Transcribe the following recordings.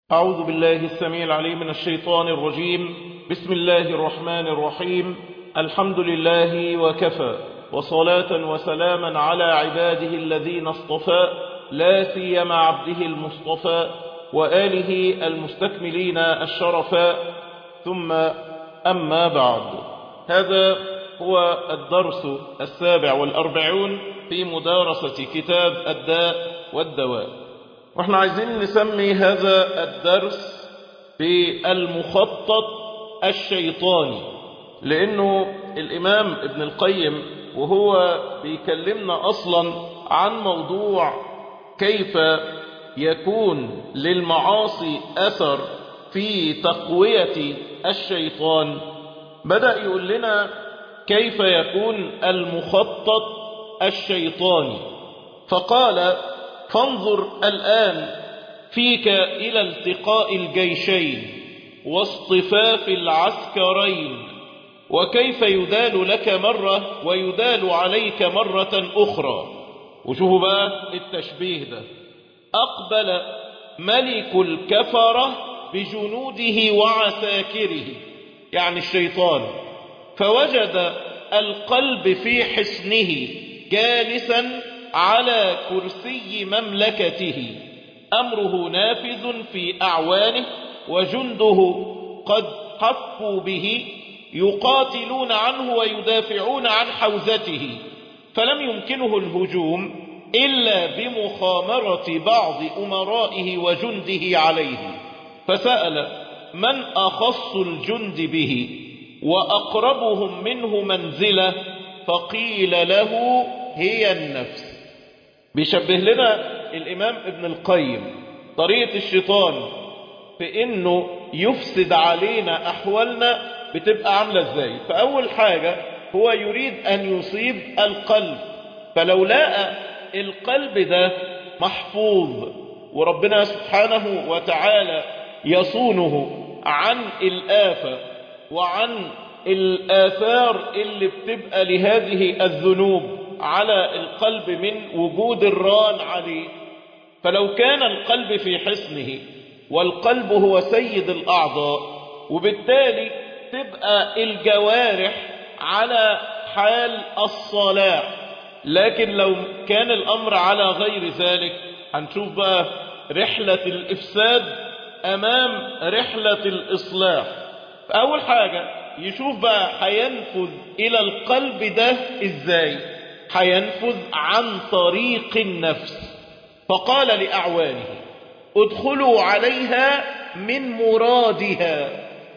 أعوذ بالله السميع العليم من الشيطان الرجيم بسم الله الرحمن الرحيم الحمد لله وكفى وصلاة وسلاما على عباده الذين اصطفى لا سيما عبده المصطفى وآله المستكملين الشرفاء ثم أما بعد هذا هو الدرس السابع والأربعون في مدارسة كتاب الداء والدواء واحنا عايزين نسمي هذا الدرس بالمخطط الشيطاني لأنه الإمام ابن القيم وهو بيكلمنا أصلا عن موضوع كيف يكون للمعاصي أثر في تقوية الشيطان بدأ يقول لنا كيف يكون المخطط الشيطاني فقال فانظر الآن فيك إلى التقاء الجيشين واصطفاف العسكرين وكيف يدال لك مرة ويدال عليك مرة أخرى وشوفوا بقى التشبيه ده أقبل ملك الكفرة بجنوده وعساكره يعني الشيطان فوجد القلب في حصنه جالسا على كرسي مملكته أمره نافذ في أعوانه وجنده قد حفوا به يقاتلون عنه ويدافعون عن حوزته فلم يمكنه الهجوم إلا بمخامرة بعض أمرائه وجنده عليه فسأل من أخص الجند به وأقربهم منه منزلة فقيل له هي النفس بيشبه لنا الإمام ابن القيم طريقة الشيطان في إنه يفسد علينا أحوالنا بتبقى عاملة إزاي فأول حاجة هو يريد أن يصيب القلب فلو لقى القلب ده محفوظ وربنا سبحانه وتعالى يصونه عن الآفة وعن الآثار اللي بتبقى لهذه الذنوب على القلب من وجود الران عليه فلو كان القلب في حصنه والقلب هو سيد الأعضاء وبالتالي تبقى الجوارح على حال الصلاح لكن لو كان الأمر على غير ذلك هنشوف بقى رحلة الإفساد أمام رحلة الإصلاح أول حاجة يشوف بقى هينفذ إلى القلب ده إزاي هينفذ عن طريق النفس فقال لأعوانه ادخلوا عليها من مرادها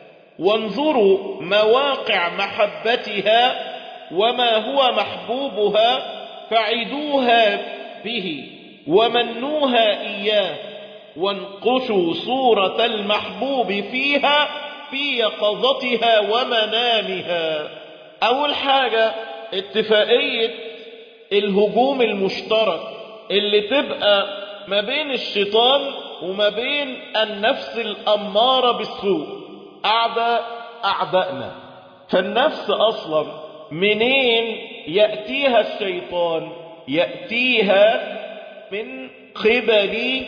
وانظروا مواقع محبتها وما هو محبوبها فعدوها به ومنوها إياه وانقشوا صورة المحبوب فيها في يقظتها ومنامها أول حاجة اتفاقية الهجوم المشترك اللي تبقى ما بين الشيطان وما بين النفس الأمارة بالسوء أعداء أعدائنا فالنفس أصلا منين يأتيها الشيطان يأتيها من قبل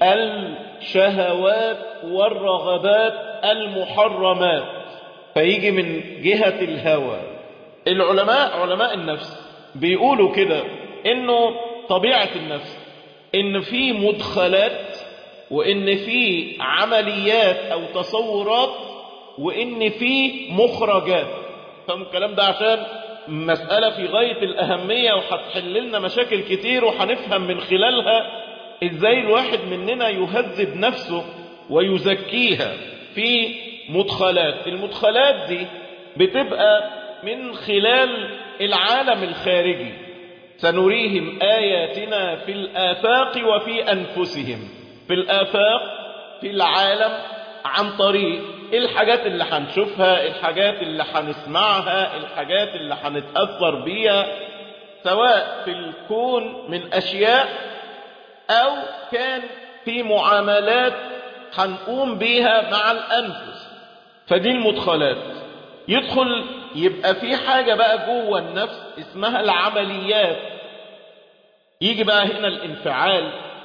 الشهوات والرغبات المحرمات فيجي من جهة الهوى العلماء علماء النفس بيقولوا كده انه طبيعة النفس ان في مدخلات وان في عمليات او تصورات وان في مخرجات فهم الكلام ده عشان مسألة في غاية الأهمية وهتحل لنا مشاكل كتير وهنفهم من خلالها ازاي الواحد مننا يهذب نفسه ويزكيها في مدخلات المدخلات دي بتبقى من خلال العالم الخارجي سنريهم آياتنا في الآفاق وفي أنفسهم في الآفاق في العالم عن طريق الحاجات اللي هنشوفها الحاجات اللي هنسمعها الحاجات اللي هنتأثر بيها سواء في الكون من أشياء أو كان في معاملات هنقوم بيها مع الأنفس فدي المدخلات يدخل يبقى في حاجة بقى جوه النفس اسمها العمليات يجي بقى هنا الانفعال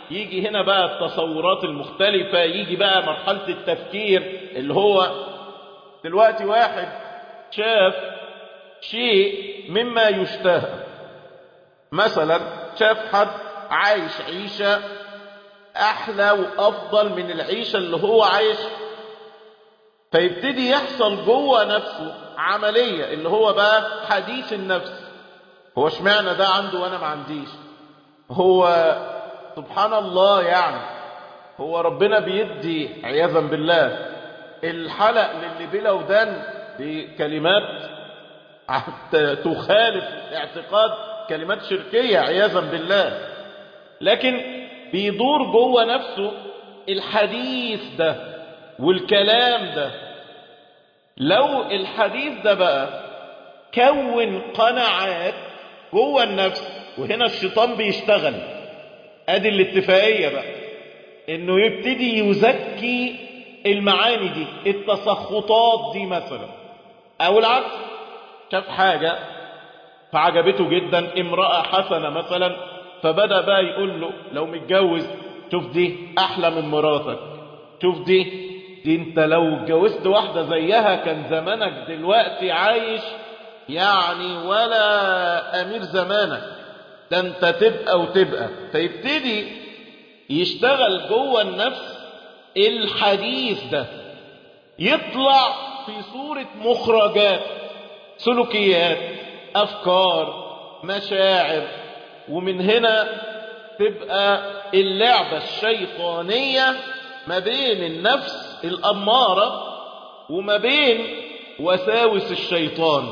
يجي هنا بقى التصورات المختلفة يجي بقى مرحلة التفكير اللي هو دلوقتي واحد شاف شيء مما يشتهى مثلا شاف حد عايش عيشة أحلى وأفضل من العيشة اللي هو عايش فيبتدي يحصل جوه نفسه عملية اللي هو بقى حديث النفس هو اشمعنى ده عنده وانا ما عنديش هو سبحان الله يعني هو ربنا بيدي عياذا بالله الحلق للي بلا ودان بكلمات تخالف اعتقاد كلمات شركية عياذا بالله لكن بيدور جوه نفسه الحديث ده والكلام ده لو الحديث ده بقى كون قناعات جوه النفس وهنا الشيطان بيشتغل ادي الاتفاقية بقى انه يبتدي يزكي المعاني دي التسخطات دي مثلا او العكس شاف حاجة فعجبته جدا امرأة حسنة مثلا فبدأ بقى يقول له لو متجوز شوف دي احلى من مراتك شوف دي دي انت لو اتجوزت واحدة زيها كان زمانك دلوقتي عايش يعني ولا امير زمانك ده انت تبقى وتبقى فيبتدي يشتغل جوه النفس الحديث ده يطلع في صورة مخرجات سلوكيات افكار مشاعر ومن هنا تبقى اللعبة الشيطانية ما بين النفس الأمارة وما بين وساوس الشيطان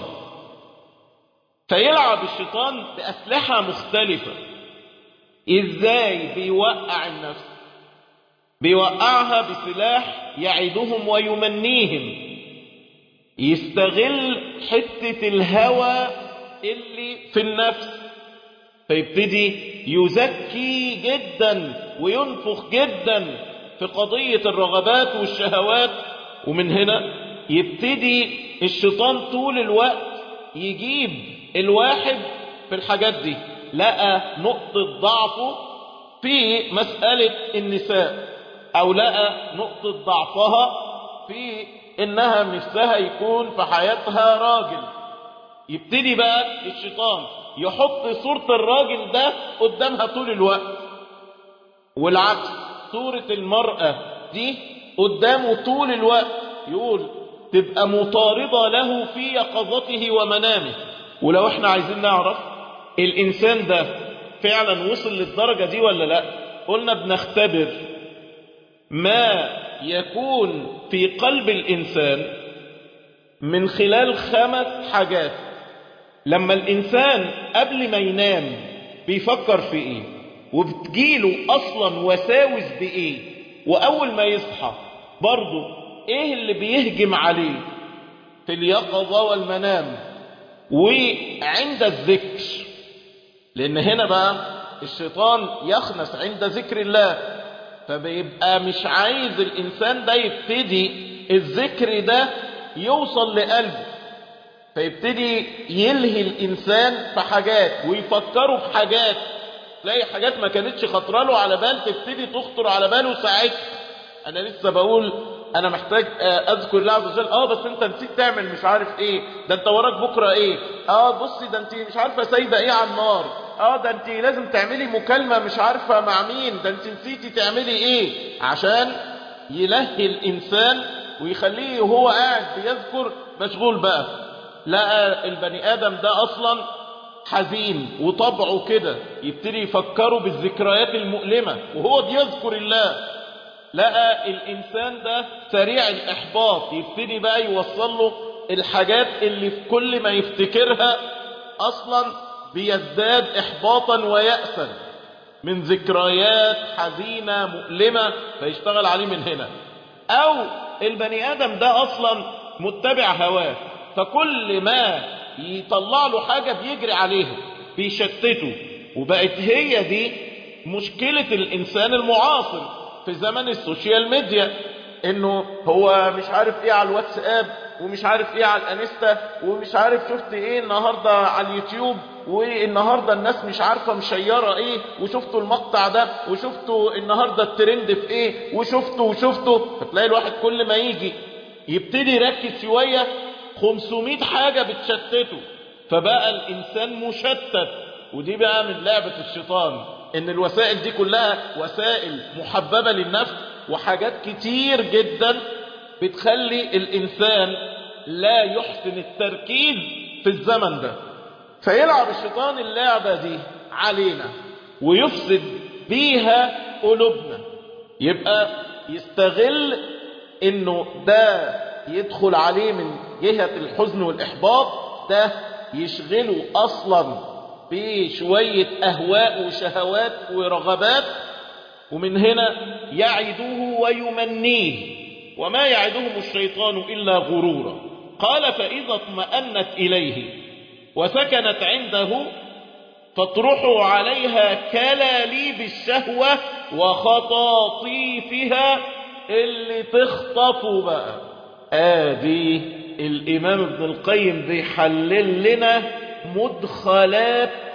فيلعب الشيطان بأسلحة مختلفة إزاي بيوقع النفس بيوقعها بسلاح يعدهم ويمنيهم يستغل حتة الهوى اللي في النفس فيبتدي يزكي جدا وينفخ جدا في قضية الرغبات والشهوات ومن هنا يبتدي الشيطان طول الوقت يجيب الواحد في الحاجات دي لقى نقطة ضعفه في مسألة النساء أو لقى نقطة ضعفها في إنها نفسها يكون في حياتها راجل يبتدي بقى الشيطان يحط صورة الراجل ده قدامها طول الوقت والعكس صورة المرأة دي قدامه طول الوقت يقول تبقى مطاردة له في يقظته ومنامه ولو احنا عايزين نعرف الإنسان ده فعلا وصل للدرجة دي ولا لا قلنا بنختبر ما يكون في قلب الإنسان من خلال خمس حاجات لما الإنسان قبل ما ينام بيفكر في إيه وبتجيله أصلا وساوس بإيه وأول ما يصحى برضه إيه اللي بيهجم عليه في اليقظة والمنام وعند الذكر لأن هنا بقى الشيطان يخنس عند ذكر الله فبيبقى مش عايز الإنسان ده يبتدي الذكر ده يوصل لقلبه فيبتدي يلهي الإنسان في حاجات ويفكروا في حاجات تلاقي حاجات ما كانتش خطره له على بال تبتدي تخطر على باله ساعتها أنا لسه بقول أنا محتاج أذكر الله عز وجل آه بس أنت نسيت تعمل مش عارف إيه ده أنت وراك بكرة إيه آه بصي ده أنت مش عارفة سايبة إيه على النار آه ده أنت لازم تعملي مكالمة مش عارفة مع مين ده أنت نسيتي تعملي إيه عشان يلهي الإنسان ويخليه وهو قاعد بيذكر مشغول بقى لقى البني آدم ده أصلا حزين وطبعه كده يبتدي يفكروا بالذكريات المؤلمة وهو بيذكر الله لقى الإنسان ده سريع الإحباط يبتدي بقى يوصل له الحاجات اللي في كل ما يفتكرها أصلا بيزداد إحباطا ويأسا من ذكريات حزينة مؤلمة فيشتغل عليه من هنا أو البني آدم ده أصلا متبع هواه فكل ما يطلع له حاجة بيجري عليها بيشتته وبقت هي دي مشكلة الإنسان المعاصر في زمن السوشيال ميديا انه هو مش عارف ايه على الواتساب ومش عارف ايه على الانستا ومش عارف شفت ايه النهاردة على اليوتيوب والنهاردة الناس مش عارفة مشيرة ايه وشفتوا المقطع ده وشفتوا النهاردة الترند في ايه وشفتوا وشفتوا فتلاقي الواحد كل ما يجي يبتدي يركز شوية 500 حاجة بتشتته فبقى الإنسان مشتت ودي بقى من لعبة الشيطان إن الوسائل دي كلها وسائل محببة للنفس وحاجات كتير جدا بتخلي الإنسان لا يحسن التركيز في الزمن ده فيلعب الشيطان اللعبة دي علينا ويفسد بيها قلوبنا يبقى يستغل انه ده يدخل عليه من جهة الحزن والإحباط ده يشغله أصلا بشوية أهواء وشهوات ورغبات ومن هنا يعدوه ويمنيه وما يعدهم الشيطان إلا غرورا قال فإذا اطمأنت إليه وسكنت عنده فاطرحوا عليها كلاليب الشهوة وخطاطيفها اللي تخطفوا بقى آدي الإمام ابن القيم بيحلل لنا مدخلات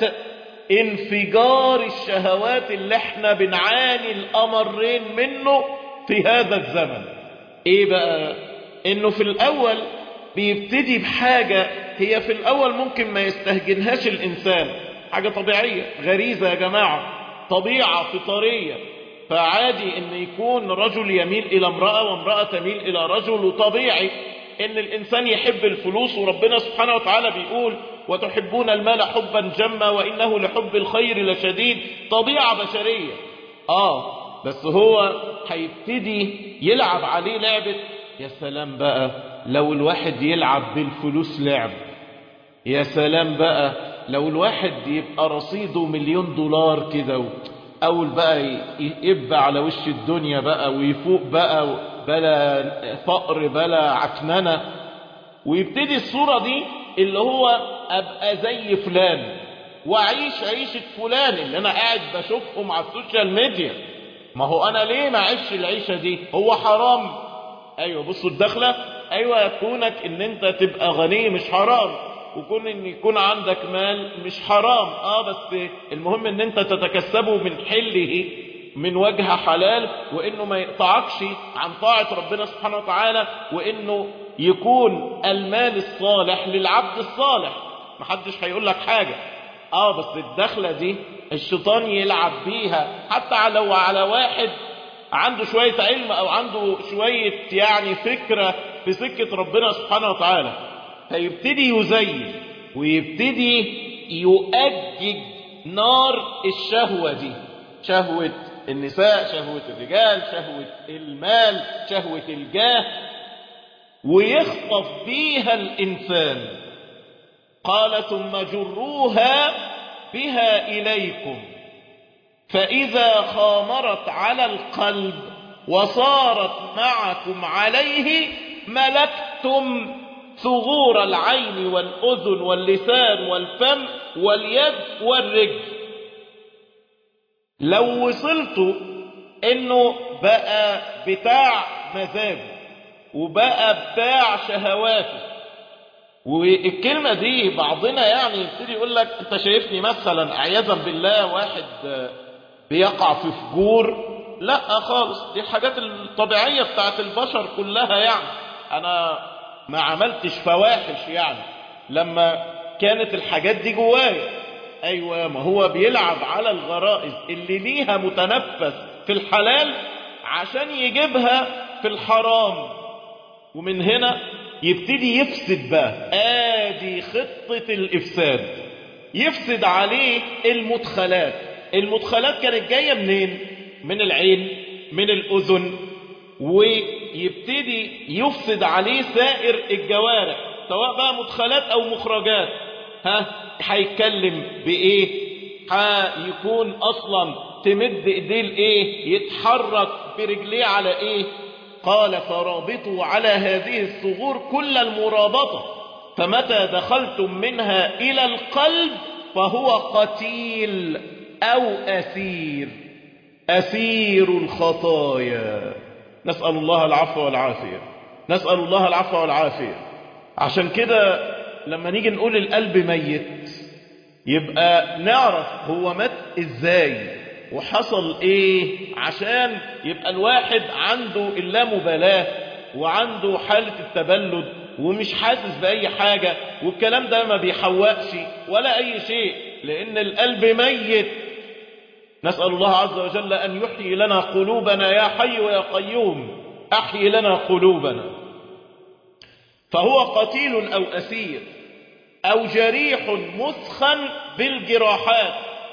انفجار الشهوات اللي احنا بنعاني الأمرين منه في هذا الزمن ايه بقى انه في الأول بيبتدي بحاجة هي في الأول ممكن ما يستهجنهاش الإنسان حاجة طبيعية غريزة يا جماعة طبيعة فطرية فعادي ان يكون رجل يميل الى امرأة وامرأة تميل الى رجل وطبيعي ان الانسان يحب الفلوس وربنا سبحانه وتعالى بيقول وتحبون المال حبا جما وانه لحب الخير لشديد طبيعة بشرية اه بس هو هيبتدي يلعب عليه لعبة يا سلام بقى لو الواحد يلعب بالفلوس لعب يا سلام بقى لو الواحد يبقى رصيده مليون دولار كده اول بقى يبقى على وش الدنيا بقى ويفوق بقى بلا فقر بلا عكننة ويبتدي الصورة دي اللي هو ابقى زي فلان واعيش عيشة فلان اللي انا قاعد بشوفهم على السوشيال ميديا ما هو انا ليه ما اعيش العيشة دي هو حرام ايوه بصوا الدخلة ايوه كونك ان انت تبقى غني مش حرام وكون ان يكون عندك مال مش حرام اه بس المهم ان انت تتكسبه من حله من وجه حلال وانه ما يقطعكش عن طاعة ربنا سبحانه وتعالى وانه يكون المال الصالح للعبد الصالح محدش هيقول لك حاجة اه بس الدخلة دي الشيطان يلعب بيها حتى لو على واحد عنده شوية علم او عنده شوية يعني فكرة في سكة ربنا سبحانه وتعالى فيبتدي يزين ويبتدي يؤجج نار الشهوة دي شهوة النساء شهوة الرجال شهوة المال شهوة الجاه ويخطف بيها الإنسان قال ثم جروها بها إليكم فإذا خامرت على القلب وصارت معكم عليه ملكتم ثغور العين والأذن واللسان والفم واليد والرجل لو وصلتوا انه بقى بتاع مزاجه وبقى بتاع شهواته والكلمة دي بعضنا يعني يبتدي يقول لك انت شايفني مثلا عياذا بالله واحد بيقع في فجور لا خالص دي الحاجات الطبيعية بتاعت البشر كلها يعني انا ما عملتش فواحش يعني لما كانت الحاجات دي جوايا ايوه ما هو بيلعب على الغرائز اللي ليها متنفس في الحلال عشان يجيبها في الحرام ومن هنا يبتدي يفسد بقى ادي خطة الافساد يفسد عليه المدخلات المدخلات كانت جاية منين من العين من الاذن ويبتدي يفسد عليه سائر الجوارح سواء بقى مدخلات او مخرجات ها هيتكلم بايه هيكون اصلا تمد ايديه لايه يتحرك برجليه على ايه قال فرابطوا على هذه الثغور كل المرابطة فمتى دخلتم منها الى القلب فهو قتيل او اسير اسير الخطايا نسأل الله العفو والعافية نسأل الله العفو والعافية عشان كده لما نيجي نقول القلب ميت يبقى نعرف هو مات ازاي وحصل ايه عشان يبقى الواحد عنده اللامبالاة وعنده حالة التبلد ومش حاسس بأي حاجة والكلام ده ما بيحوقش ولا أي شيء لأن القلب ميت نسأل الله عز وجل أن يحيي لنا قلوبنا يا حي ويا قيوم أحيي لنا قلوبنا فهو قتيل أو أسير أو جريح مثخن بالجراحات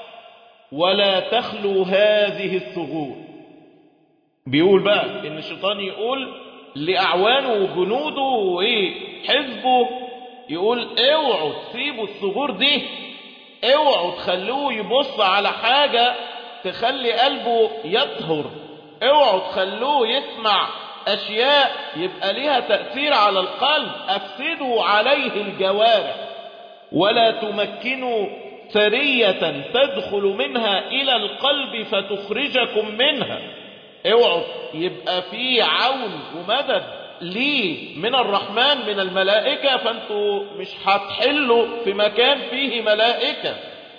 ولا تخلو هذه الثغور بيقول بقى إن الشيطان يقول لأعوانه وجنوده وإيه حزبه يقول اوعوا تسيبوا الثغور دي اوعوا تخلوه يبص على حاجة تخلي قلبه يطهر اوعوا تخلوه يسمع أشياء يبقى ليها تأثير على القلب أفسدوا عليه الجوارح ولا تمكنوا ثرية تدخل منها إلى القلب فتخرجكم منها اوعوا يبقى في عون ومدد ليه من الرحمن من الملائكة فانتوا مش هتحلوا في مكان فيه ملائكة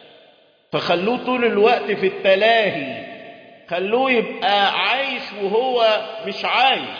فخلوه طول الوقت في التلاهي خلوه يبقى عايش وهو مش عايش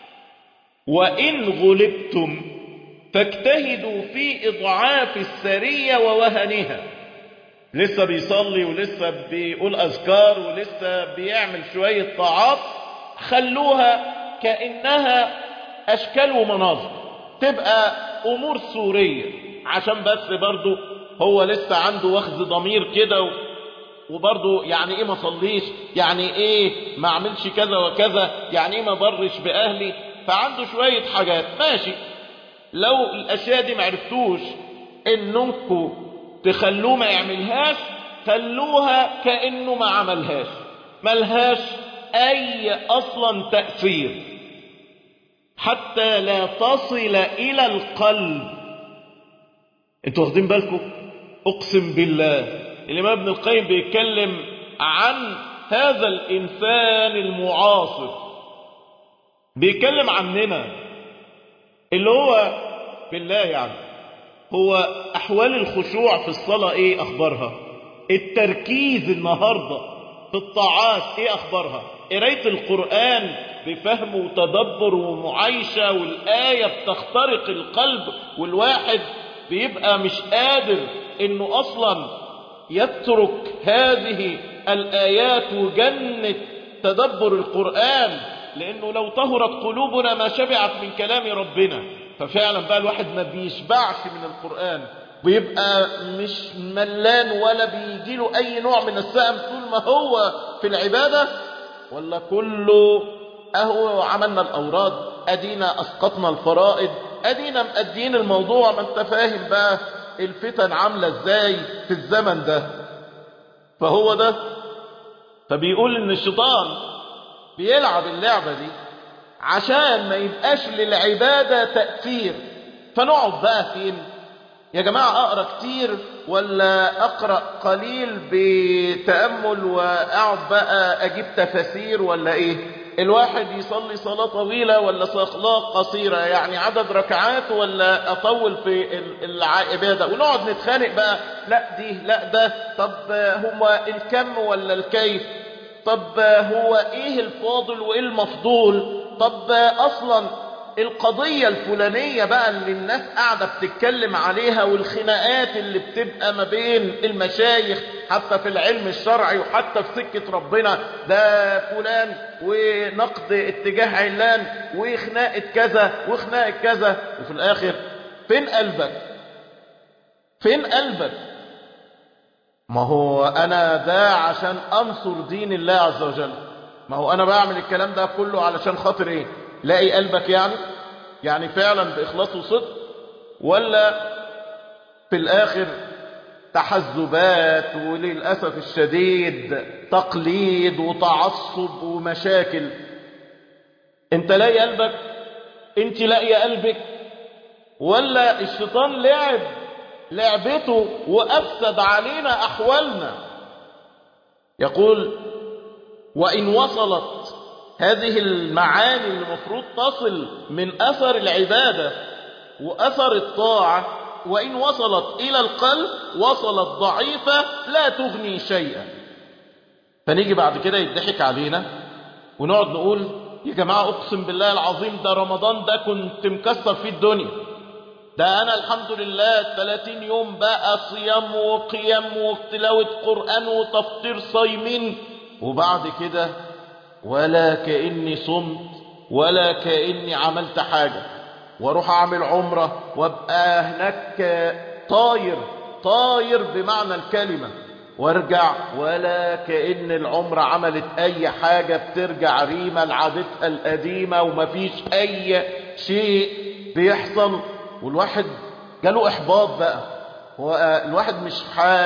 وإن غلبتم فاجتهدوا في إضعاف السرية ووهنها لسه بيصلي ولسه بيقول أذكار ولسه بيعمل شوية طاعات خلوها كأنها أشكال ومناظر تبقى أمور سورية عشان بس برضو هو لسه عنده وخز ضمير كده وبرضه يعني ايه ما صليش يعني ايه ما اعملش كذا وكذا يعني ايه ما برش باهلي فعنده شوية حاجات ماشي لو الاشياء دي معرفتوش انكم تخلوه ما يعملهاش خلوها كأنه ما عملهاش ملهاش اي اصلا تأثير حتى لا تصل الى القلب انتوا واخدين بالكم اقسم بالله الامام ابن القيم بيتكلم عن هذا الانسان المعاصر بيتكلم عننا اللي هو بالله يعني هو احوال الخشوع في الصلاة ايه اخبارها التركيز النهاردة في الطاعات ايه اخبارها قراية القرآن بفهم وتدبر ومعايشة والآية بتخترق القلب والواحد بيبقى مش قادر انه اصلا يترك هذه الآيات وجنة تدبر القرآن لأنه لو طهرت قلوبنا ما شبعت من كلام ربنا ففعلا بقى الواحد ما بيشبعش من القرآن بيبقى مش ملان ولا بيجيله أي نوع من السأم طول ما هو في العبادة ولا كله أهو عملنا الأوراد أدينا أسقطنا الفرائض أدينا مأدين الموضوع ما انت فاهم بقى الفتن عاملة ازاي في الزمن ده فهو ده فبيقول ان الشيطان بيلعب اللعبة دي عشان ما يبقاش للعبادة تأثير فنقعد بقى فين يا جماعة أقرأ كتير ولا أقرأ قليل بتأمل وأقعد بقى أجيب تفاسير ولا إيه الواحد يصلي صلاة طويلة ولا صلاة قصيرة يعني عدد ركعات ولا أطول في العبادة ونقعد نتخانق بقى لا دي لا ده طب هو الكم ولا الكيف طب هو ايه الفاضل وايه المفضول طب اصلا القضية الفلانية بقى اللي الناس قاعدة بتتكلم عليها والخناقات اللي بتبقى ما بين المشايخ حتى في العلم الشرعي وحتى في سكة ربنا ده فلان ونقد اتجاه علان وخناقة كذا وخناقة كذا وفي الآخر فين قلبك فين قلبك ما هو أنا ده عشان أنصر دين الله عز وجل ما هو أنا بعمل الكلام ده كله علشان خاطر إيه لاقي قلبك يعني يعني فعلا بإخلاص وصدق ولا في الآخر تحزبات وللأسف الشديد تقليد وتعصب ومشاكل انت لاقي قلبك انت لاقي قلبك ولا الشيطان لعب لعبته وأفسد علينا أحوالنا يقول وإن وصلت هذه المعاني اللي المفروض تصل من أثر العبادة وأثر الطاعة وإن وصلت إلى القلب وصلت ضعيفة لا تغني شيئا فنيجي بعد كده يضحك علينا ونقعد نقول يا جماعة أقسم بالله العظيم ده رمضان ده كنت مكسر فيه الدنيا ده أنا الحمد لله 30 يوم بقى صيام وقيام وتلاوة قرآن وتفطير صايمين وبعد كده ولا كأني صمت ولا كأني عملت حاجة واروح اعمل عمرة وابقى هناك طاير طاير بمعنى الكلمة وارجع ولا كأن العمرة عملت اي حاجة بترجع ريمة لعادتها القديمة ومفيش اي شيء بيحصل والواحد جاله احباط بقى هو الواحد مش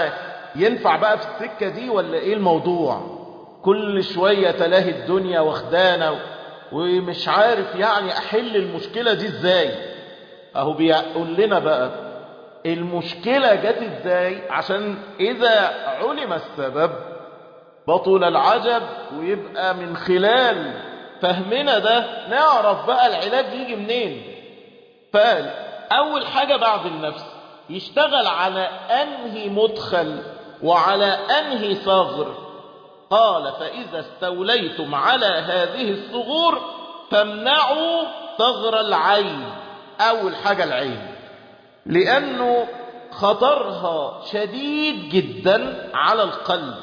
ينفع بقى في السكة دي ولا ايه الموضوع كل شوية تلاهي الدنيا واخدانا ومش عارف يعني احل المشكلة دي ازاي اهو بيقول لنا بقى المشكلة جت ازاي عشان اذا علم السبب بطل العجب ويبقى من خلال فهمنا ده نعرف بقى العلاج يجي منين فقال اول حاجة بعد النفس يشتغل على انهي مدخل وعلى انهي ثغر قال فإذا استوليتم على هذه الثغور فامنعوا ثغر العين أول حاجة العين لأنه خطرها شديد جدا على القلب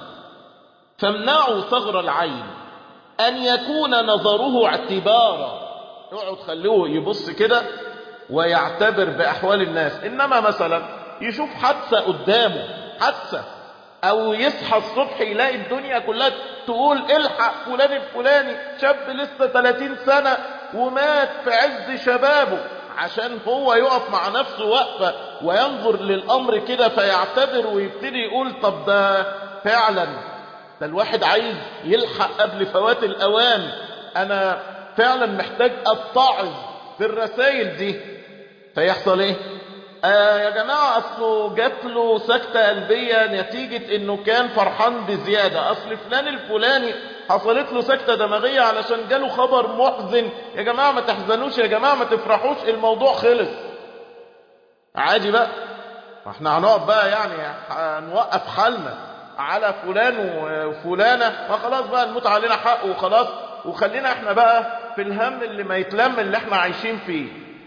فامنعوا ثغر العين أن يكون نظره اعتبارا يقعد خلوه يبص كده ويعتبر بأحوال الناس إنما مثلا يشوف حادثة قدامه حادثة او يصحى الصبح يلاقي الدنيا كلها تقول الحق فلان الفلاني شاب لسه 30 سنة ومات في عز شبابه عشان هو يقف مع نفسه وقفة وينظر للأمر كده فيعتبر ويبتدي يقول طب ده فعلا ده الواحد عايز يلحق قبل فوات الأوان أنا فعلا محتاج أتعظ بالرسائل دي فيحصل ايه آه يا جماعة أصله جات له سكتة قلبية نتيجة إنه كان فرحان بزيادة أصل فلان الفلاني حصلت له سكتة دماغية علشان جاله خبر محزن يا جماعة ما تحزنوش يا جماعة ما تفرحوش الموضوع خلص عادي بقى احنا هنقعد بقى يعني هنوقف حالنا على فلان وفلانة فخلاص بقى الموت علينا حق وخلاص وخلينا احنا بقى في الهم اللي ما يتلم اللي احنا عايشين فيه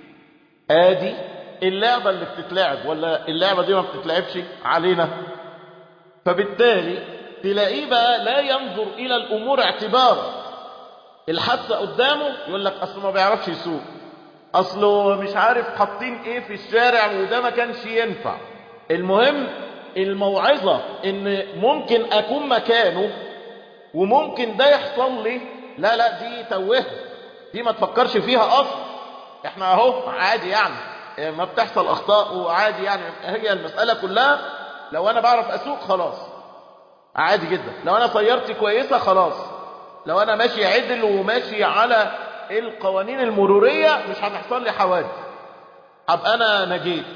ادي اللعبة اللي بتتلعب ولا اللعبة دي ما بتتلعبش علينا فبالتالي تلاقيه بقى لا ينظر إلى الأمور اعتبارا الحادثة قدامه يقول لك أصله ما بيعرفش يسوق أصله مش عارف حاطين إيه في الشارع وده ما كانش ينفع المهم الموعظة إن ممكن أكون مكانه وممكن ده يحصل لي لا لا دي توه دي ما تفكرش فيها أصلا احنا اهو عادي يعني ما بتحصل اخطاء وعادي يعني هي المسألة كلها لو انا بعرف اسوق خلاص عادي جدا لو انا سيارتي كويسة خلاص لو انا ماشي عدل وماشي على القوانين المرورية مش هتحصل لي حوادث ابقى انا نجيت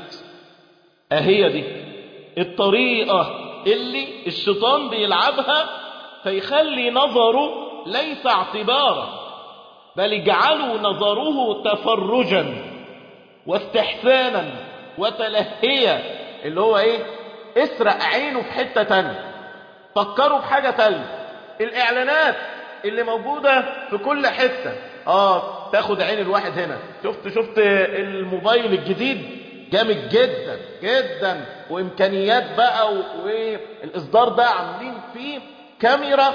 اهي دي الطريقة اللي الشيطان بيلعبها فيخلي نظره ليس اعتبارا بل اجعلوا نظره تفرجا واستحسانا وتلهيا اللي هو ايه اسرق عينه في حتة تانية فكروا في حاجة تانية الاعلانات اللي موجودة في كل حتة اه تاخد عين الواحد هنا شفت شفت الموبايل الجديد جامد جدا جدا وامكانيات بقى والاصدار ده عاملين فيه كاميرا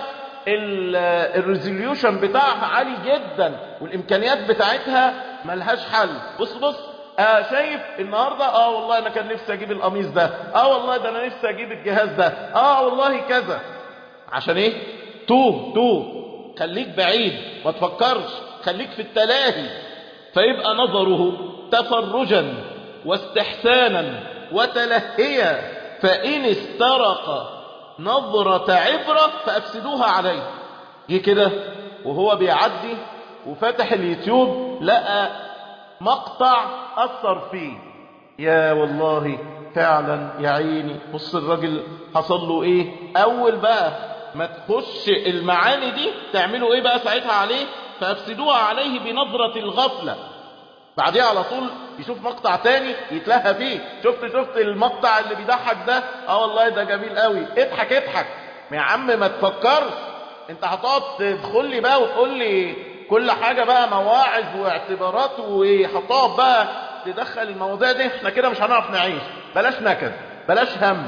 الريزوليوشن بتاعها عالي جدا والامكانيات بتاعتها ملهاش حل بص بص آه شايف النهاردة اه والله انا كان نفسي اجيب القميص ده اه والله ده انا نفسي اجيب الجهاز ده اه والله كذا عشان ايه توه توه خليك بعيد ما تفكرش خليك في التلاهي فيبقى نظره تفرجا واستحسانا وتلهيا فإن استرق نظرة عبرة فأفسدوها عليه جه كده وهو بيعدي وفتح اليوتيوب لقى مقطع أثر فيه يا والله فعلا يا عيني بص الراجل حصل له ايه اول بقى ما تخش المعاني دي تعملوا ايه بقى ساعتها عليه فافسدوها عليه بنظرة الغفلة بعديها على طول يشوف مقطع تاني يتلهى فيه شفت شفت المقطع اللي بيضحك ده اه والله ده جميل قوي اضحك اضحك يا عم ما تفكرش انت هتقعد تدخل لي بقى وتقول لي كل حاجة بقى مواعظ واعتبارات وهتقعد بقى تدخل المواضيع دي احنا كده مش هنعرف نعيش بلاش نكد بلاش هم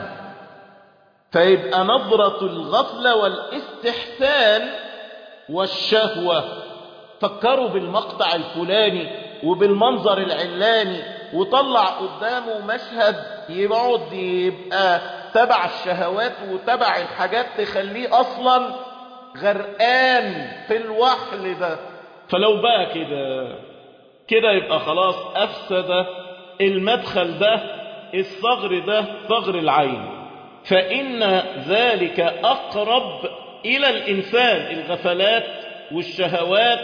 فيبقى نظرة الغفلة والاستحسان والشهوة فكروا بالمقطع الفلاني وبالمنظر العلاني وطلع قدامه مشهد يقعد يبقى تبع الشهوات وتبع الحاجات تخليه اصلا غرقان في الوحل ده فلو بقى كده كده يبقى خلاص افسد المدخل ده الصغر ده صغر العين فإن ذلك أقرب إلى الإنسان الغفلات والشهوات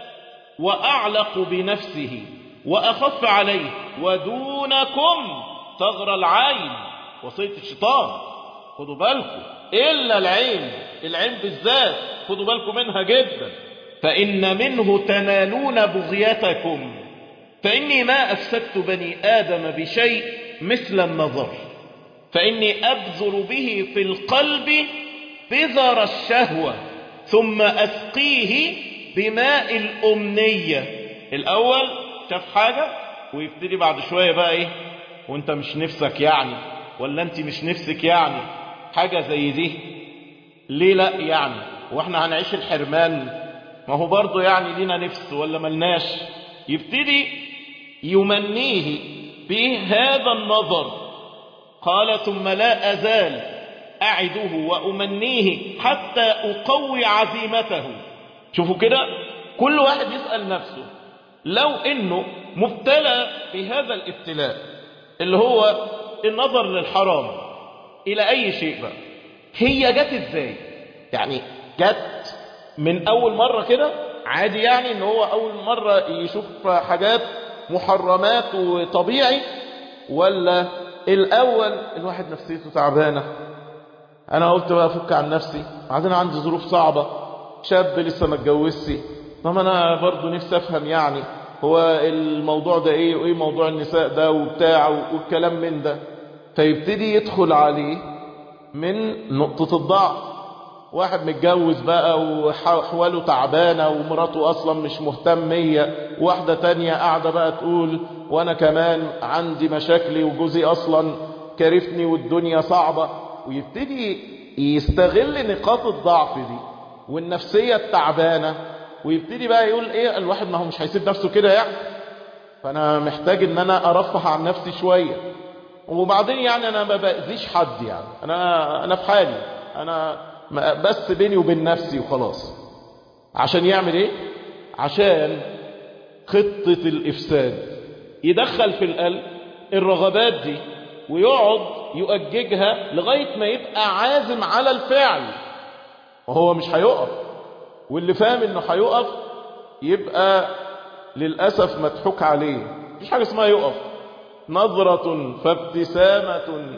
وأعلق بنفسه وأخف عليه ودونكم ثغر العين وصية الشيطان خدوا بالكم إلا العين العين بالذات خدوا بالكم منها جدا فإن منه تنالون بغيتكم فإني ما أفسدت بني آدم بشيء مثل النظر فإني أبذر به في القلب بذر الشهوة ثم أسقيه بماء الأمنية الأول شاف حاجة ويبتدي بعد شوية بقى إيه وانت مش نفسك يعني ولا انت مش نفسك يعني حاجة زي دي ليه لا يعني واحنا هنعيش الحرمان ما هو برضه يعني لينا نفس ولا ملناش يبتدي يمنيه بهذا النظر قال ثم لا أزال أعده وأمنيه حتى أقوي عزيمته شوفوا كده كل واحد يسأل نفسه لو إنه مبتلى بهذا الابتلاء اللي هو النظر للحرام إلى أي شيء بقى هي جت إزاي يعني جت من أول مرة كده عادي يعني إن هو أول مرة يشوف حاجات محرمات وطبيعي ولا الأول الواحد نفسيته تعبانة أنا قلت بقى أفك عن نفسي بعدين عندي ظروف صعبة شاب لسه ما اتجوزش طب أنا برضه نفسي أفهم يعني هو الموضوع ده إيه وإيه موضوع النساء ده وبتاع والكلام من ده فيبتدي يدخل عليه من نقطة الضعف واحد متجوز بقى وحواله تعبانة ومراته أصلا مش مهتمية واحدة تانية قاعدة بقى تقول وأنا كمان عندي مشاكلي وجوزي أصلا كارفني والدنيا صعبة ويبتدي يستغل نقاط الضعف دي والنفسية التعبانة ويبتدي بقى يقول ايه الواحد ما هو مش هيسيب نفسه كده يعني فأنا محتاج ان أنا أرفه عن نفسي شوية وبعدين يعني أنا ما بأذيش حد يعني أنا, أنا في حالي أنا بس بيني وبين نفسي وخلاص عشان يعمل ايه عشان خطة الافساد يدخل في القلب الرغبات دي ويقعد يؤججها لغاية ما يبقى عازم على الفعل وهو مش هيقف واللي فاهم انه هيقف يبقى للأسف مضحوك عليه مفيش حاجة اسمها يقف نظرة فابتسامة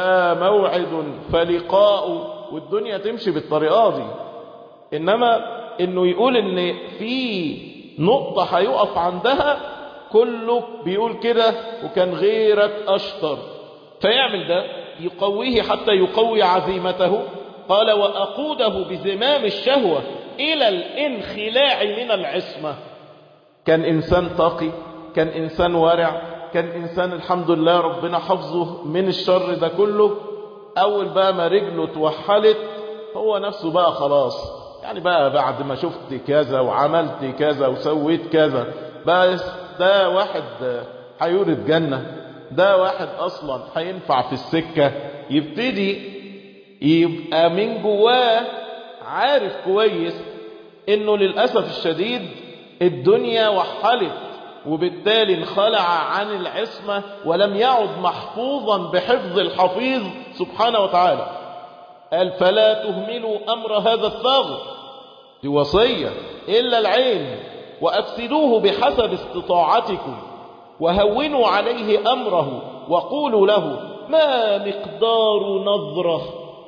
فموعد فلقاء والدنيا تمشي بالطريقة دي إنما إنه يقول إن في نقطة هيقف عندها كله بيقول كده وكان غيرك أشطر فيعمل ده يقويه حتى يقوي عزيمته قال وأقوده بزمام الشهوة إلى الانخلاع من العصمة كان إنسان تقي كان إنسان ورع كان إنسان الحمد لله ربنا حفظه من الشر ده كله أول بقى ما رجله توحلت هو نفسه بقى خلاص يعني بقى بعد ما شفت كذا وعملت كذا وسويت كذا بس ده واحد هيورد جنة ده واحد أصلا هينفع في السكة يبتدي يبقى من جواه عارف كويس انه للأسف الشديد الدنيا وحلت وبالتالي انخلع عن العصمة ولم يعد محفوظا بحفظ الحفيظ سبحانه وتعالى قال فلا تهملوا أمر هذا الثغر دي وصية إلا العين وأفسدوه بحسب استطاعتكم وهونوا عليه أمره وقولوا له ما مقدار نظرة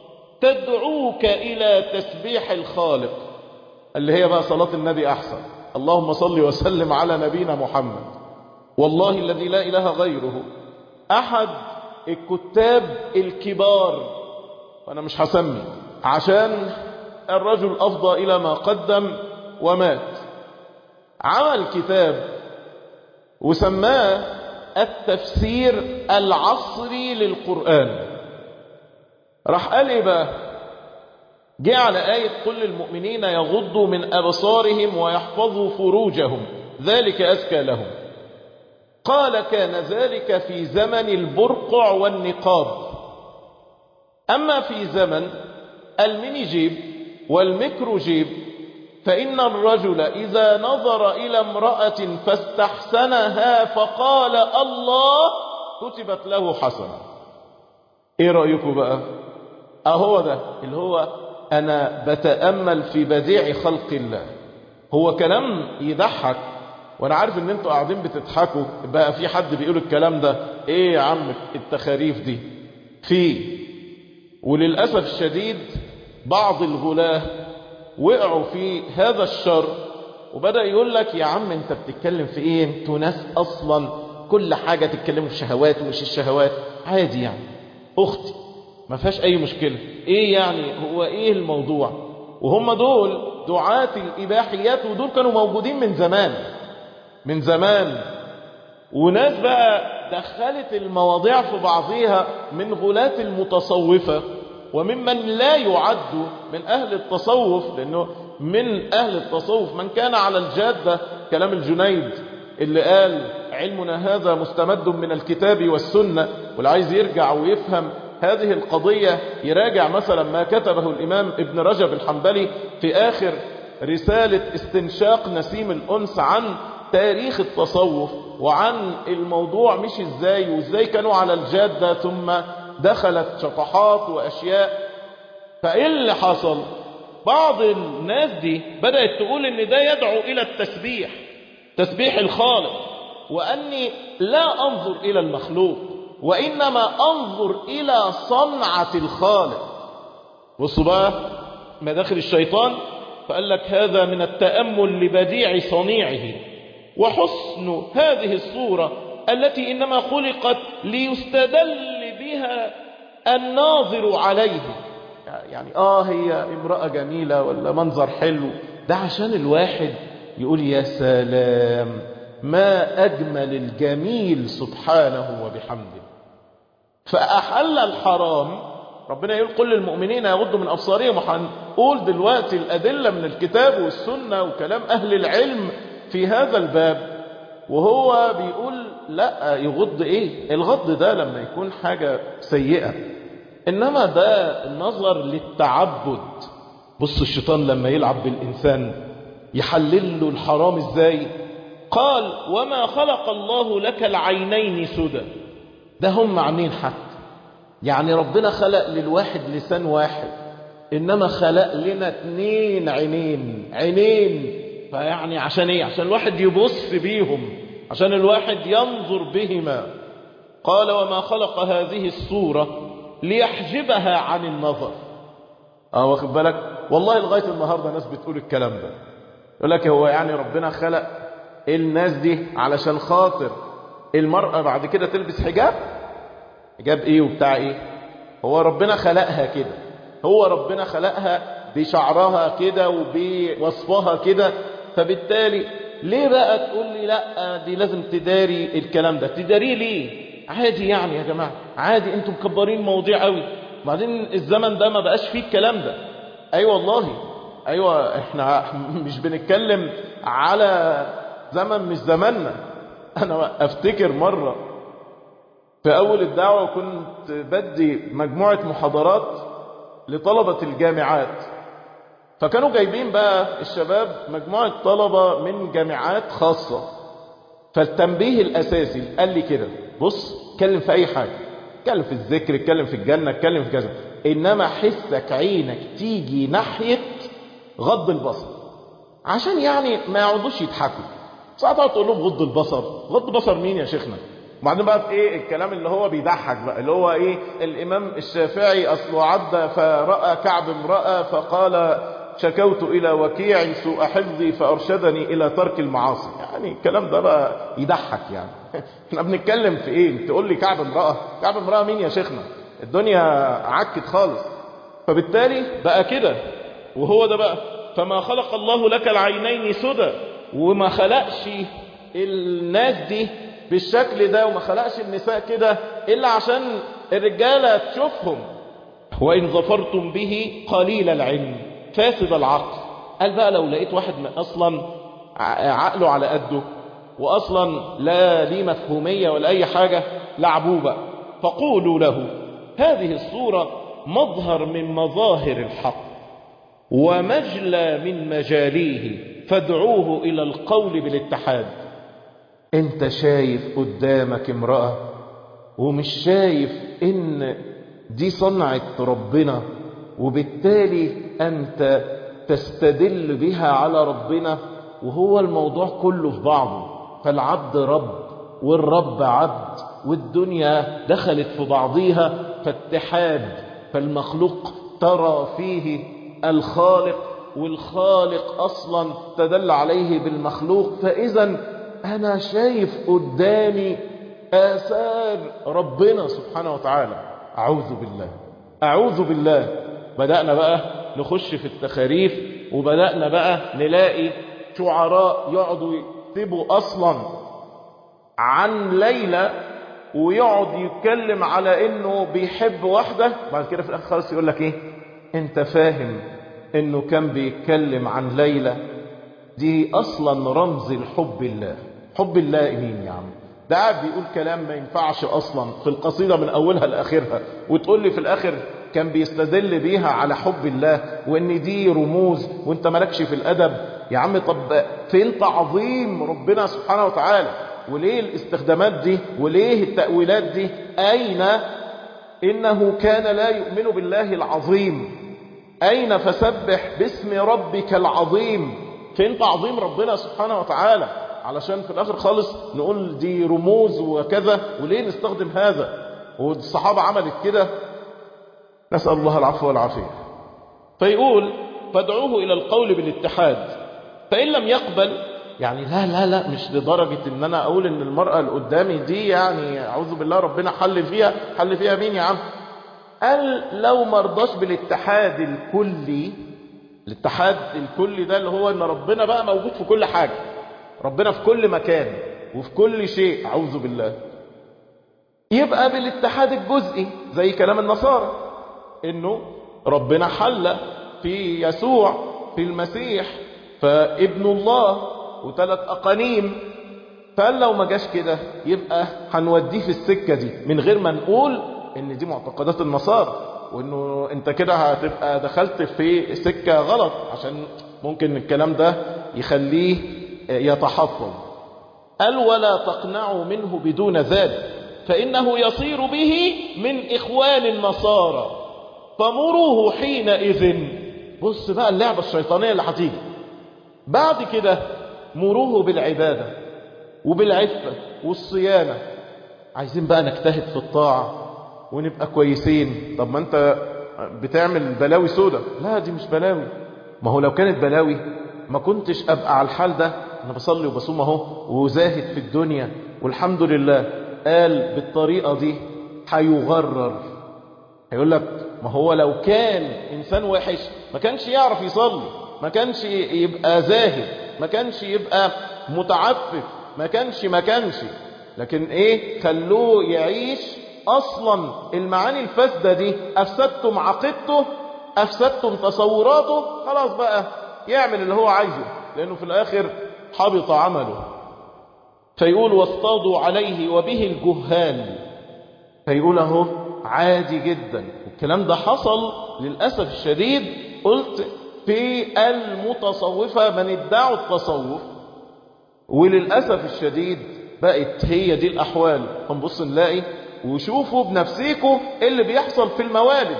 تدعوك إلى تسبيح الخالق اللي هي بقى صلاة النبي أحسن اللهم صل وسلم على نبينا محمد والله الذي لا إله غيره أحد الكتاب الكبار وأنا مش هسمي عشان الرجل أفضى إلى ما قدم ومات عمل كتاب وسماه التفسير العصري للقرآن راح قال ايه بقى جه على آية قل للمؤمنين يغضوا من أبصارهم ويحفظوا فروجهم ذلك أزكى لهم قال كان ذلك في زمن البرقع والنقاب أما في زمن الميني جيب والميكرو جيب فإن الرجل إذا نظر إلى امرأة فاستحسنها فقال الله كتبت له حسنة ايه رأيكم بقى اهو ده اللي هو انا بتأمل في بديع خلق الله هو كلام يضحك وانا عارف ان انتوا قاعدين بتضحكوا بقى في حد بيقول الكلام ده ايه يا عم التخاريف دي في وللأسف الشديد بعض الغلاة وقعوا في هذا الشر وبدأ يقول لك يا عم انت بتتكلم في ايه انتوا ناس اصلا كل حاجة تتكلموا في شهوات ومش الشهوات عادي يعني اختي ما فيهاش اي مشكلة ايه يعني هو ايه الموضوع وهم دول دعاة الاباحيات ودول كانوا موجودين من زمان من زمان وناس بقى دخلت المواضيع في بعضها من غلاة المتصوفة وممن لا يعد من أهل التصوف لأنه من أهل التصوف من كان على الجادة كلام الجنيد اللي قال علمنا هذا مستمد من الكتاب والسنة واللي عايز يرجع ويفهم هذه القضية يراجع مثلا ما كتبه الإمام ابن رجب الحنبلي في آخر رسالة استنشاق نسيم الأنس عن تاريخ التصوف وعن الموضوع مش ازاي وازاي كانوا على الجادة ثم دخلت شطحات واشياء فايه اللي حصل بعض الناس دي بدأت تقول ان ده يدعو الى التسبيح تسبيح الخالق واني لا انظر الى المخلوق وانما انظر الى صنعة الخالق بصوا بقى مداخل الشيطان فقال لك هذا من التأمل لبديع صنيعه وحسن هذه الصورة التي إنما خلقت ليستدل بها الناظر عليه يعني آه هي امرأة جميلة ولا منظر حلو ده عشان الواحد يقول يا سلام ما أجمل الجميل سبحانه وبحمده فأحل الحرام ربنا يقول قل للمؤمنين يغضوا من أبصارهم وهنقول دلوقتي الأدلة من الكتاب والسنة وكلام أهل العلم في هذا الباب وهو بيقول لا يغض ايه الغض ده لما يكون حاجة سيئة انما ده النظر للتعبد بص الشيطان لما يلعب بالانسان يحلل له الحرام ازاي قال وما خلق الله لك العينين سدى ده هم عينين حتى يعني ربنا خلق للواحد لسان واحد انما خلق لنا اتنين عينين عينين فيعني عشان ايه عشان الواحد يبص بيهم عشان الواحد ينظر بهما قال وما خلق هذه الصورة ليحجبها عن النظر اه واخد بالك والله لغاية النهاردة ناس بتقول الكلام ده يقول لك هو يعني ربنا خلق الناس دي علشان خاطر المرأة بعد كده تلبس حجاب حجاب ايه وبتاع ايه هو ربنا خلقها كده هو ربنا خلقها بشعرها كده وبوصفها كده فبالتالي ليه بقى تقول لي لا دي لازم تداري الكلام ده تداريه ليه عادي يعني يا جماعة عادي انتم مكبرين مواضيع قوي بعدين الزمن ده ما بقاش فيه الكلام ده اي أيوة والله ايوه احنا مش بنتكلم على زمن مش زماننا انا افتكر مرة في اول الدعوة كنت بدي مجموعة محاضرات لطلبة الجامعات فكانوا جايبين بقى الشباب مجموعة طلبة من جامعات خاصة فالتنبيه الأساسي قال لي كده بص اتكلم في أي حاجة اتكلم في الذكر اتكلم في الجنة اتكلم في كذا إنما حسك عينك تيجي ناحية غض البصر عشان يعني ما يقعدوش يضحكوا ساعات تقعد تقول لهم غض البصر غض بصر مين يا شيخنا وبعدين بقى في ايه الكلام اللي هو بيضحك بقى اللي هو ايه الامام الشافعي اصله عدى فرأى كعب امرأة فقال شكوت إلى وكيع سوء حفظي فأرشدني إلى ترك المعاصي يعني الكلام ده بقى يضحك يعني احنا بنتكلم في ايه تقول لي كعب امرأة كعب امرأة مين يا شيخنا الدنيا عكت خالص فبالتالي بقى كده وهو ده بقى فما خلق الله لك العينين سدى وما خلقش الناس دي بالشكل ده وما خلقش النساء كده إلا عشان الرجالة تشوفهم وإن ظفرتم به قليل العلم فاسد العقل قال بقى لو لقيت واحد من أصلا عقله على قده وأصلا لا ليه مفهومية ولا أي حاجة لعبوه بقى فقولوا له هذه الصورة مظهر من مظاهر الحق ومجلى من مجاليه فادعوه إلى القول بالاتحاد انت شايف قدامك امرأة ومش شايف ان دي صنعة ربنا وبالتالي انت تستدل بها على ربنا وهو الموضوع كله في بعضه فالعبد رب والرب عبد والدنيا دخلت في بعضيها فاتحاد فالمخلوق ترى فيه الخالق والخالق أصلا تدل عليه بالمخلوق فإذا أنا شايف قدامي آثار ربنا سبحانه وتعالى أعوذ بالله أعوذ بالله بدأنا بقى نخش في التخاريف وبدأنا بقى نلاقي شعراء يقعدوا يكتبوا أصلا عن ليلى ويقعد يتكلم على انه بيحب واحدة بعد كده في الاخر خالص يقول لك ايه انت فاهم انه كان بيتكلم عن ليلى دي اصلا رمز الحب الله حب الله مين يا عم ده قاعد بيقول كلام ما ينفعش اصلا في القصيدة من اولها لاخرها وتقول لي في الاخر كان بيستدل بيها على حب الله وان دي رموز وانت مالكش في الادب يا عم طب فين تعظيم ربنا سبحانه وتعالى وليه الاستخدامات دي وليه التأويلات دي أين إنه كان لا يؤمن بالله العظيم أين فسبح باسم ربك العظيم فين تعظيم ربنا سبحانه وتعالى علشان في الآخر خالص نقول دي رموز وكذا وليه نستخدم هذا والصحابة عملت كده نسأل الله العفو والعافية فيقول فادعوه إلى القول بالاتحاد فإن لم يقبل يعني لا لا لا مش لدرجة ان انا اقول ان المرأة اللي قدامي دي يعني اعوذ بالله ربنا حل فيها حل فيها مين يا عم قال لو مرضاش بالاتحاد الكلي الاتحاد الكلي ده اللي هو ان ربنا بقى موجود في كل حاجة ربنا في كل مكان وفي كل شيء اعوذ بالله يبقى بالاتحاد الجزئي زي كلام النصارى انه ربنا حل في يسوع في المسيح فابن الله وثلاث أقانيم فقال لو ما جاش كده يبقى هنوديه في السكة دي من غير ما نقول ان دي معتقدات النصارى وانه انت كده هتبقى دخلت في سكة غلط عشان ممكن الكلام ده يخليه يتحفظ قال ولا تقنعوا منه بدون ذلك فإنه يصير به من إخوان النصارى فمروه حينئذ بص بقى اللعبة الشيطانية اللي هتيجي بعد كده مروه بالعبادة وبالعفة والصيانة عايزين بقى نجتهد في الطاعة ونبقى كويسين طب ما انت بتعمل بلاوي سودة لا دي مش بلاوي ما هو لو كانت بلاوي ما كنتش ابقى على الحال ده انا بصلي وبصوم اهو وزاهد في الدنيا والحمد لله قال بالطريقة دي هيغرر هيقول لك ما هو لو كان انسان وحش ما كانش يعرف يصلي ما كانش يبقى زاهد ما كانش يبقى متعفف ما كانش ما كانش لكن ايه خلوه يعيش اصلا المعاني الفاسده دي افسدتم عقيدته افسدتم تصوراته خلاص بقى يعمل اللي هو عايزه لانه في الاخر حبط عمله فيقول واصطادوا عليه وبه الجهال فيقول اهو عادي جدا الكلام ده حصل للاسف الشديد قلت في المتصوفة من ادعوا التصوف وللأسف الشديد بقت هي دي الأحوال هنبص نلاقي وشوفوا بنفسيكم اللي بيحصل في الموالد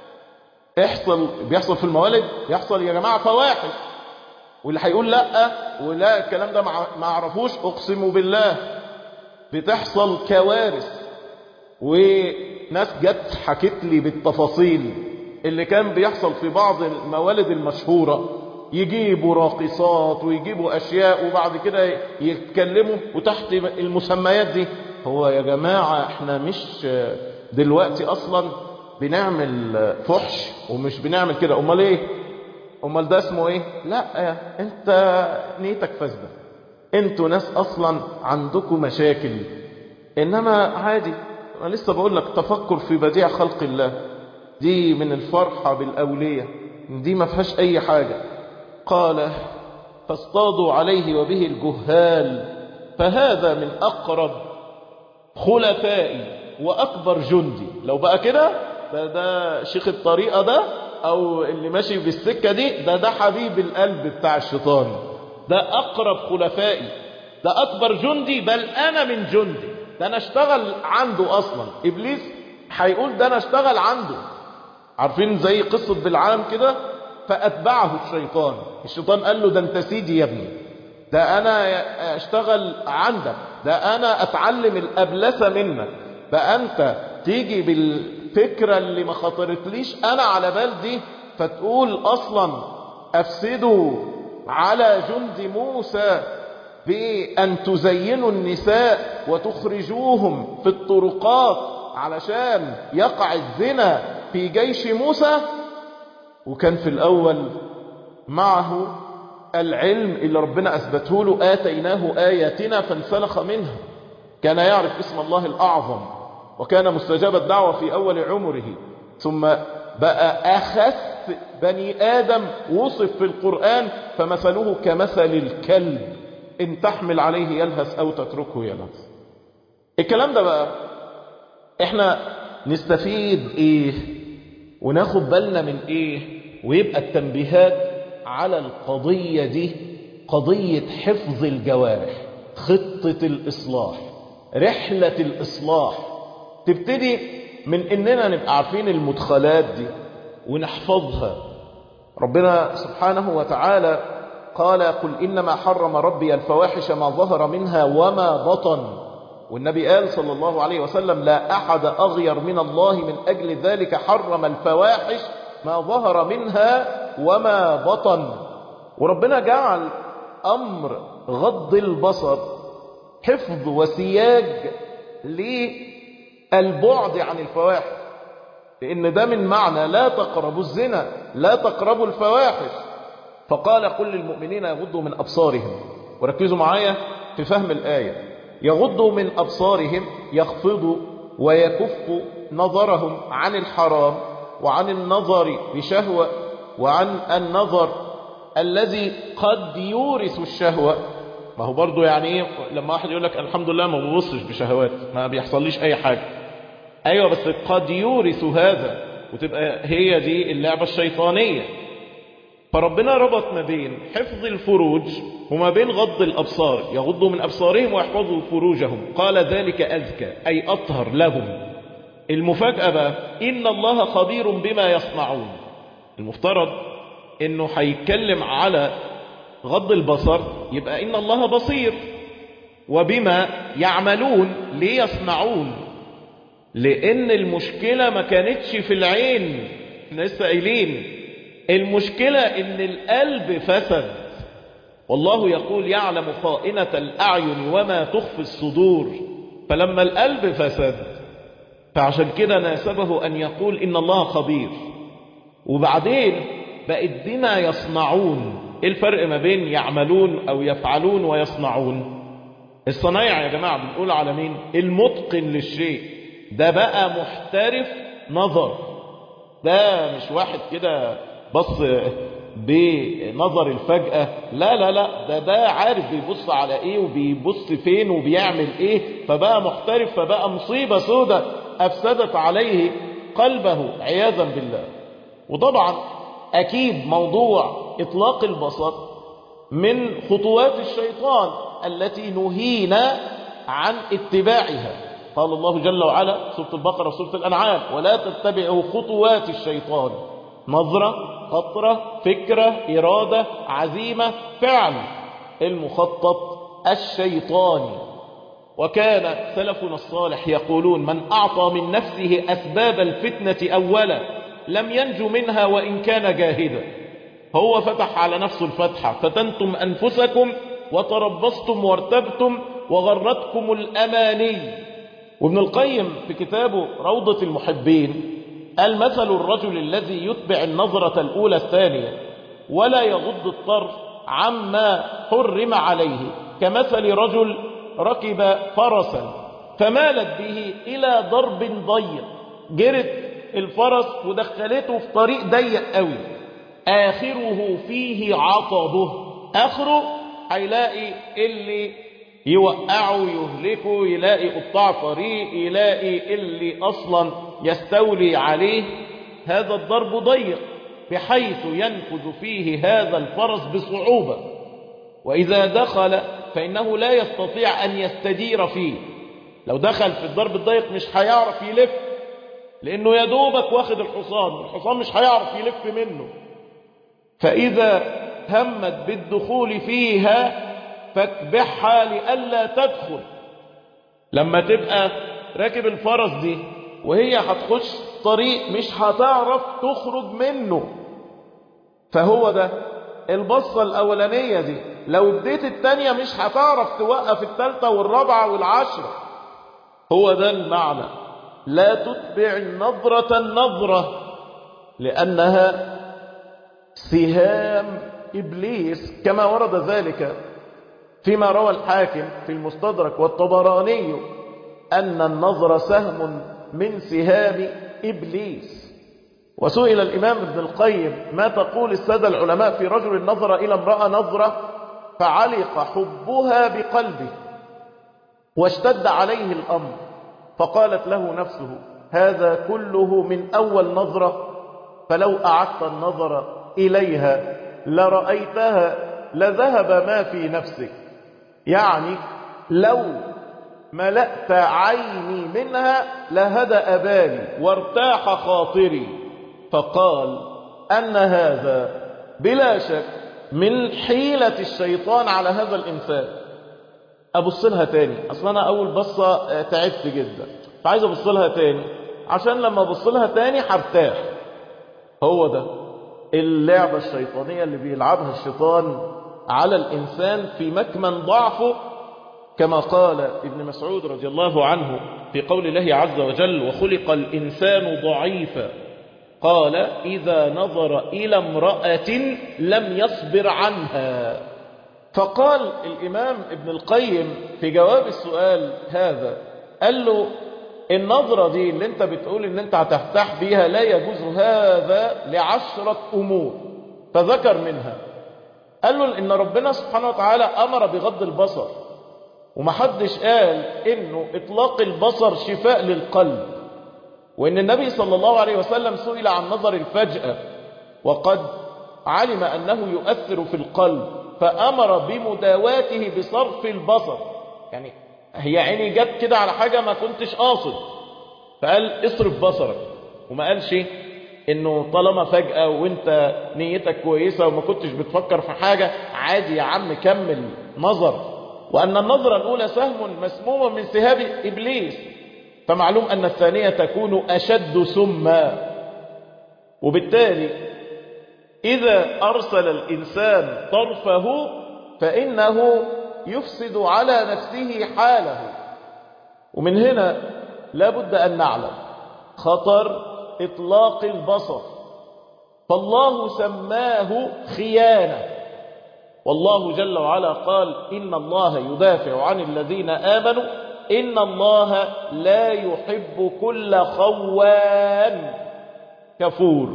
يحصل بيحصل في الموالد يحصل يا جماعة فواحش واللي هيقول لا ولا الكلام ده ما اعرفوش اقسم بالله بتحصل كوارث وناس جت حكت لي بالتفاصيل اللي كان بيحصل في بعض الموالد المشهورة يجيبوا راقصات ويجيبوا أشياء وبعد كده يتكلموا وتحت المسميات دي هو يا جماعة احنا مش دلوقتي أصلا بنعمل فحش ومش بنعمل كده أمال ايه أمال ده اسمه ايه لا انت نيتك فاسدة انتوا ناس أصلا عندكم مشاكل إنما عادي أنا لسه بقول لك تفكر في بديع خلق الله دي من الفرحة بالأولية دي ما فيهاش أي حاجة قال فاصطادوا عليه وبه الجهال فهذا من أقرب خلفائي وأكبر جندي لو بقى كده ده ده شيخ الطريقة ده أو اللي ماشي بالسكة دي ده ده حبيب القلب بتاع الشيطان ده أقرب خلفائي ده أكبر جندي بل أنا من جندي ده أنا اشتغل عنده أصلا إبليس هيقول ده أنا اشتغل عنده عارفين زي قصة بالعام كده فأتبعه الشيطان الشيطان قال له ده انت سيدي يا ابني ده أنا اشتغل عندك ده أنا أتعلم الأبلسة منك بقى أنت تيجي بالفكرة اللي ما خطرتليش أنا على بال دي فتقول أصلا أفسدوا على جند موسى بأن تزينوا النساء وتخرجوهم في الطرقات علشان يقع الزنا في جيش موسى وكان في الأول معه العلم اللي ربنا أثبته له آتيناه آياتنا فانسلخ منها كان يعرف اسم الله الأعظم وكان مستجاب الدعوة في أول عمره ثم بقى أخس بني آدم وصف في القرآن فمثله كمثل الكلب إن تحمل عليه يلهث أو تتركه يلهث الكلام ده بقى احنا نستفيد ايه وناخد بالنا من ايه ويبقى التنبيهات على القضية دي قضية حفظ الجوارح خطة الإصلاح رحلة الإصلاح تبتدي من إننا نبقى عارفين المدخلات دي ونحفظها ربنا سبحانه وتعالى قال قل إنما حرم ربي الفواحش ما ظهر منها وما بطن والنبي قال صلى الله عليه وسلم لا أحد أغير من الله من أجل ذلك حرم الفواحش ما ظهر منها وما بطن وربنا جعل أمر غض البصر حفظ وسياج للبعد عن الفواحش لأن ده من معنى لا تقربوا الزنا لا تقربوا الفواحش فقال قل للمؤمنين يغضوا من أبصارهم وركزوا معايا في فهم الآية يغضوا من أبصارهم يخفضوا ويكفوا نظرهم عن الحرام وعن النظر بشهوة وعن النظر الذي قد يورث الشهوة ما هو برضو يعني ايه لما واحد يقول لك الحمد لله ما ببصش بشهوات ما بيحصليش اي حاجة ايوه بس قد يورث هذا وتبقى هي دي اللعبة الشيطانية فربنا ربط ما بين حفظ الفروج وما بين غض الأبصار يغضوا من أبصارهم ويحفظوا فروجهم قال ذلك أذكى أي أطهر لهم المفاجأة بقى إن الله خبير بما يصنعون المفترض إنه هيتكلم على غض البصر يبقى إن الله بصير وبما يعملون ليصنعون لأن المشكلة ما كانتش في العين لسه قايلين المشكلة إن القلب فسد والله يقول يعلم خائنة الأعين وما تخفي الصدور فلما القلب فسد فعشان كده ناسبه أن يقول إن الله خبير وبعدين بقت بما يصنعون إيه الفرق ما بين يعملون أو يفعلون ويصنعون الصنايع يا جماعة بنقول على مين المتقن للشيء ده بقى محترف نظر ده مش واحد كده بص بنظر الفجأة لا لا لا ده ده عارف بيبص على ايه وبيبص فين وبيعمل ايه فبقى محترف فبقى مصيبة سودة افسدت عليه قلبه عياذا بالله وطبعا اكيد موضوع اطلاق البصر من خطوات الشيطان التي نهينا عن اتباعها قال الله جل وعلا سورة البقرة وسورة الأنعام ولا تتبعوا خطوات الشيطان نظرة خطرة فكرة إرادة عزيمة فعل المخطط الشيطاني وكان سلفنا الصالح يقولون من أعطى من نفسه أسباب الفتنة أولا لم ينجو منها وإن كان جاهدا هو فتح على نفسه الفتحة فتنتم أنفسكم وتربصتم وارتبتم وغرتكم الأماني وابن القيم في كتابه روضة المحبين قال مثل الرجل الذي يتبع النظرة الأولى الثانية ولا يغض الطرف عما حرم عليه كمثل رجل ركب فرسا فمالت به إلى ضرب ضيق جرت الفرس ودخلته في طريق ضيق قوي آخره فيه عطبه آخره هيلاقي اللي يوقعه يهلكه يلاقي قطاع طريق يلاقي اللي أصلا يستولي عليه هذا الضرب ضيق بحيث ينفذ فيه هذا الفرس بصعوبة وإذا دخل فإنه لا يستطيع أن يستدير فيه لو دخل في الضرب الضيق مش هيعرف يلف لأنه يدوبك واخد الحصان الحصان مش هيعرف يلف منه فإذا همت بالدخول فيها فاكبحها لئلا تدخل لما تبقى راكب الفرس دي وهي هتخش طريق مش هتعرف تخرج منه فهو ده البصة الأولانية دي لو اديت التانية مش هتعرف توقف التالتة والرابعة والعشرة هو ده المعنى لا تتبع النظرة النظرة لأنها سهام إبليس كما ورد ذلك فيما روى الحاكم في المستدرك والطبراني أن النظر سهم من سهام إبليس وسئل الإمام ابن القيم ما تقول السادة العلماء في رجل نظر إلى امرأة نظرة فعلق حبها بقلبه واشتد عليه الأمر فقالت له نفسه هذا كله من أول نظرة فلو أعدت النظر إليها لرأيتها لذهب ما في نفسك يعني لو ملأت عيني منها لهدأ بالي وارتاح خاطري فقال أن هذا بلا شك من حيلة الشيطان على هذا الإنسان أبص لها تاني أصلا أنا أول بصة تعبت جدا فعايز أبص لها تاني عشان لما أبص لها تاني هرتاح هو ده اللعبة الشيطانية اللي بيلعبها الشيطان على الإنسان في مكمن ضعفه كما قال ابن مسعود رضي الله عنه في قول الله عز وجل وخلق الإنسان ضعيفا قال إذا نظر إلى امرأة لم يصبر عنها فقال الإمام ابن القيم في جواب السؤال هذا قال له النظرة دي اللي انت بتقول ان انت هتفتح بيها لا يجوز هذا لعشرة أمور فذكر منها قال له ان ربنا سبحانه وتعالى أمر بغض البصر ومحدش قال انه اطلاق البصر شفاء للقلب وان النبي صلى الله عليه وسلم سئل عن نظر الفجأة وقد علم انه يؤثر في القلب فامر بمداواته بصرف البصر يعني هي عيني جت كده على حاجة ما كنتش قاصد فقال اصرف بصرك وما قالش انه طالما فجأة وانت نيتك كويسة وما كنتش بتفكر في حاجة عادي يا عم كمل نظر وأن النظرة الأولى سهم مسموم من سهاب إبليس فمعلوم أن الثانية تكون أشد سما وبالتالي إذا أرسل الإنسان طرفه فإنه يفسد على نفسه حاله ومن هنا لابد أن نعلم خطر إطلاق البصر فالله سماه خيانة والله جل وعلا قال إن الله يدافع عن الذين آمنوا إن الله لا يحب كل خوان كفور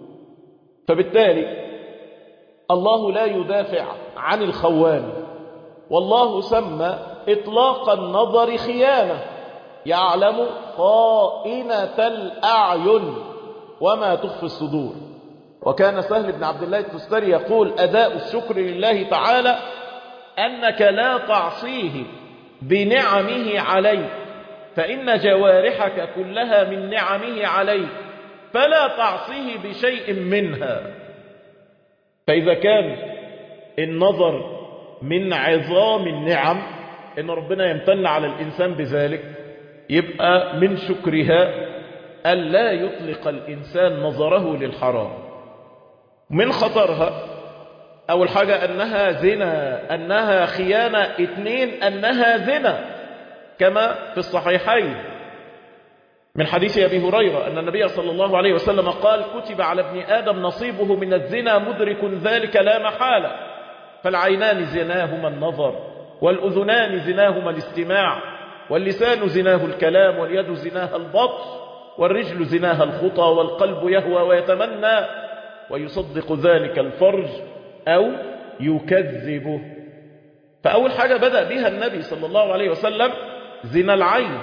فبالتالي الله لا يدافع عن الخوان والله سمى إطلاق النظر خيانة يعلم خائنة الأعين وما تخفي الصدور وكان سهل بن عبد الله التستري يقول أداء الشكر لله تعالى أنك لا تعصيه بنعمه عليك فإن جوارحك كلها من نعمه عليك فلا تعصيه بشيء منها فإذا كان النظر من عظام النعم إن ربنا يمتن على الإنسان بذلك يبقى من شكرها ألا يطلق الإنسان نظره للحرام من خطرها أول حاجة أنها زنا أنها خيانة اثنين أنها زنا كما في الصحيحين من حديث أبي هريرة أن النبي صلى الله عليه وسلم قال كتب على ابن آدم نصيبه من الزنا مدرك ذلك لا محالة فالعينان زناهما النظر والأذنان زناهما الاستماع واللسان زناه الكلام واليد زناها البطش والرجل زناها الخطى والقلب يهوى ويتمنى ويصدق ذلك الفرج أو يكذبه فأول حاجة بدأ بها النبي صلى الله عليه وسلم زنا العين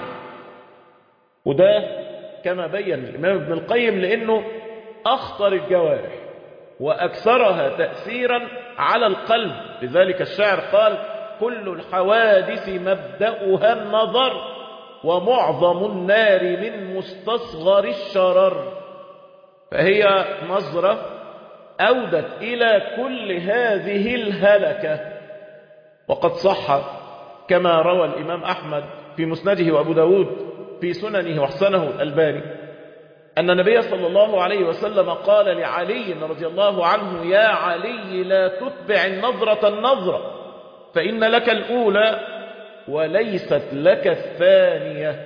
وده كما بين الإمام ابن القيم لأنه أخطر الجوارح وأكثرها تأثيرا على القلب لذلك الشاعر قال كل الحوادث مبدأها النظر ومعظم النار من مستصغر الشرر فهي نظرة أودت إلى كل هذه الهلكة وقد صح كما روى الإمام أحمد في مسنده وأبو داود في سننه وحسنه الألباني أن النبي صلى الله عليه وسلم قال لعلي رضي الله عنه يا علي لا تتبع النظرة النظرة فإن لك الأولى وليست لك الثانية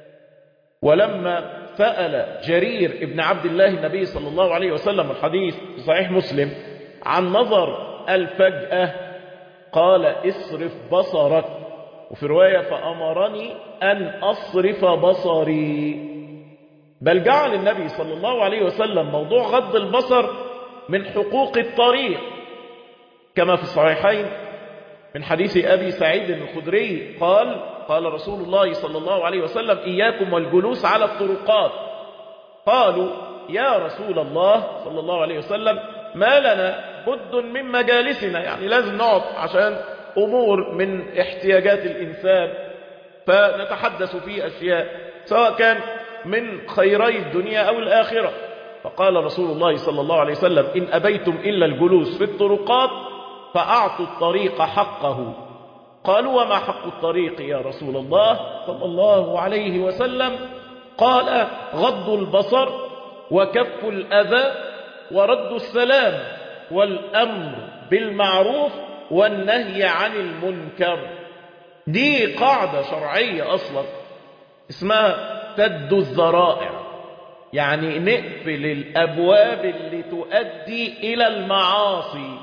ولما سأل جرير ابن عبد الله النبي صلى الله عليه وسلم الحديث في صحيح مسلم عن نظر الفجأة قال اصرف بصرك وفي رواية فأمرني أن أصرف بصري بل جعل النبي صلى الله عليه وسلم موضوع غض البصر من حقوق الطريق كما في الصحيحين من حديث أبي سعيد الخدري قال قال رسول الله صلى الله عليه وسلم إياكم والجلوس على الطرقات قالوا يا رسول الله صلى الله عليه وسلم ما لنا بد من مجالسنا يعني لازم نقعد عشان أمور من احتياجات الإنسان فنتحدث في أشياء سواء كان من خيري الدنيا أو الآخرة فقال رسول الله صلى الله عليه وسلم إن أبيتم إلا الجلوس في الطرقات فأعطوا الطريق حقه قالوا وما حق الطريق يا رسول الله صلى الله عليه وسلم قال غض البصر وكف الأذى ورد السلام والأمر بالمعروف والنهي عن المنكر دي قاعدة شرعية أصلا اسمها سد الذرائع يعني نقفل الأبواب اللي تؤدي إلى المعاصي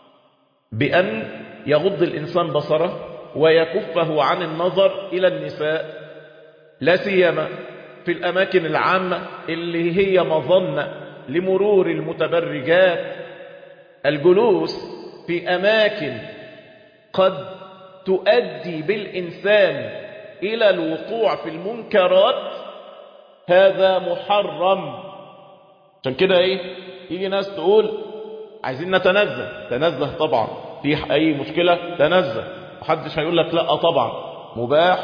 بأن يغض الإنسان بصره ويكفه عن النظر إلى النساء لا سيما في الأماكن العامة اللي هي مظنة لمرور المتبرجات الجلوس في أماكن قد تؤدي بالإنسان إلى الوقوع في المنكرات هذا محرم عشان كده ايه يجي ناس تقول عايزين نتنزه تنزه طبعا في اي مشكلة تنزه محدش هيقول لك لا طبعا مباح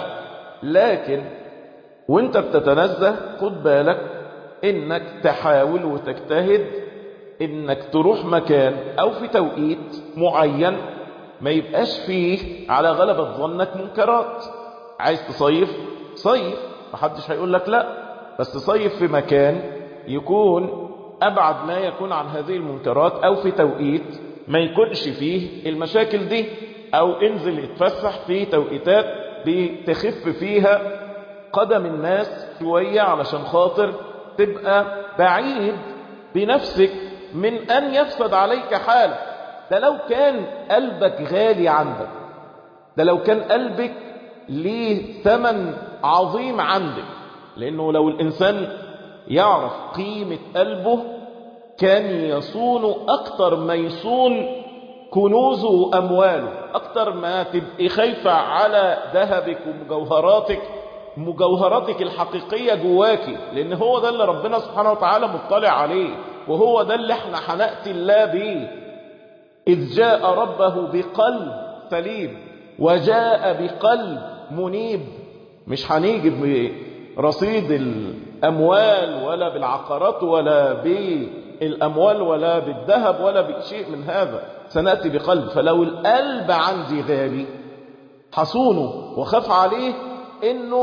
لكن وانت بتتنزه خد بالك انك تحاول وتجتهد انك تروح مكان او في توقيت معين ما يبقاش فيه على غلبة ظنك منكرات عايز تصيف صيف محدش هيقول لك لا بس صيف في مكان يكون أبعد ما يكون عن هذه المنكرات أو في توقيت ما يكونش فيه المشاكل دي أو انزل اتفسح في توقيتات بتخف فيها قدم الناس شوية علشان خاطر تبقى بعيد بنفسك من أن يفسد عليك حالك ده لو كان قلبك غالي عندك ده لو كان قلبك ليه ثمن عظيم عندك لأنه لو الإنسان يعرف قيمة قلبه كان يصون أكتر ما يصون كنوزه وأمواله أكتر ما تبقي خايفة على ذهبك ومجوهراتك مجوهراتك الحقيقية جواكي لأن هو ده اللي ربنا سبحانه وتعالى مطلع عليه وهو ده اللي احنا هنأتي الله بيه إذ جاء ربه بقلب سليم وجاء بقلب منيب مش هنيجي برصيد الأموال ولا بالعقارات ولا بالأموال ولا بالذهب ولا بشيء من هذا سنأتي بقلب فلو القلب عندي غالي حصونه وخاف عليه انه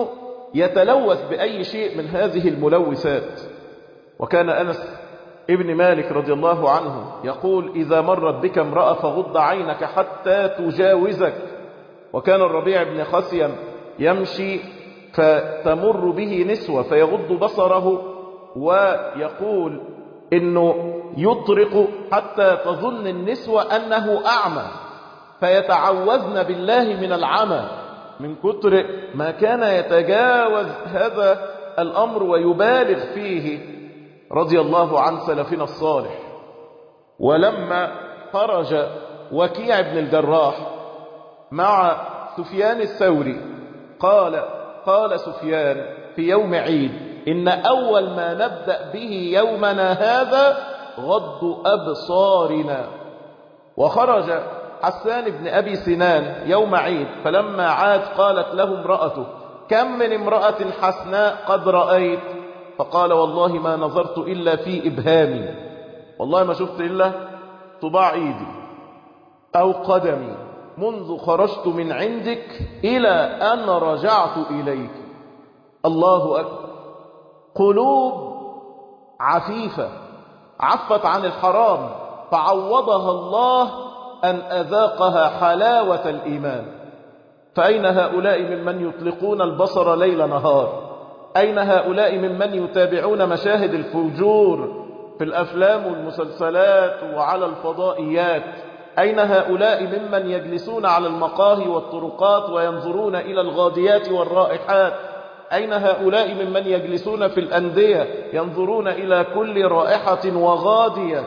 يتلوث بأي شيء من هذه الملوثات وكان أنس ابن مالك رضي الله عنه يقول إذا مرت بك امرأة فغض عينك حتى تجاوزك وكان الربيع بن خسيم يمشي فتمر به نسوة فيغض بصره ويقول إنه يطرق حتى تظن النسوة أنه أعمى فيتعوذن بالله من العمى من كتر ما كان يتجاوز هذا الأمر ويبالغ فيه رضي الله عن سلفنا الصالح ولما خرج وكيع بن الجراح مع سفيان الثوري قال قال سفيان في يوم عيد إن أول ما نبدأ به يومنا هذا غض أبصارنا وخرج حسان بن أبي سنان يوم عيد فلما عاد قالت له امرأته كم من امرأة حسناء قد رأيت فقال والله ما نظرت إلا في إبهامي والله ما شفت إلا طباع إيدي أو قدمي منذ خرجت من عندك إلى أن رجعت إليك الله أكبر قلوب عفيفة عفت عن الحرام فعوضها الله أن أذاقها حلاوة الإيمان فأين هؤلاء ممن يطلقون البصر ليل نهار أين هؤلاء ممن يتابعون مشاهد الفجور في الأفلام والمسلسلات وعلى الفضائيات أين هؤلاء ممن يجلسون على المقاهي والطرقات وينظرون إلى الغاديات والرائحات أين هؤلاء ممن يجلسون في الأندية ينظرون إلى كل رائحة وغادية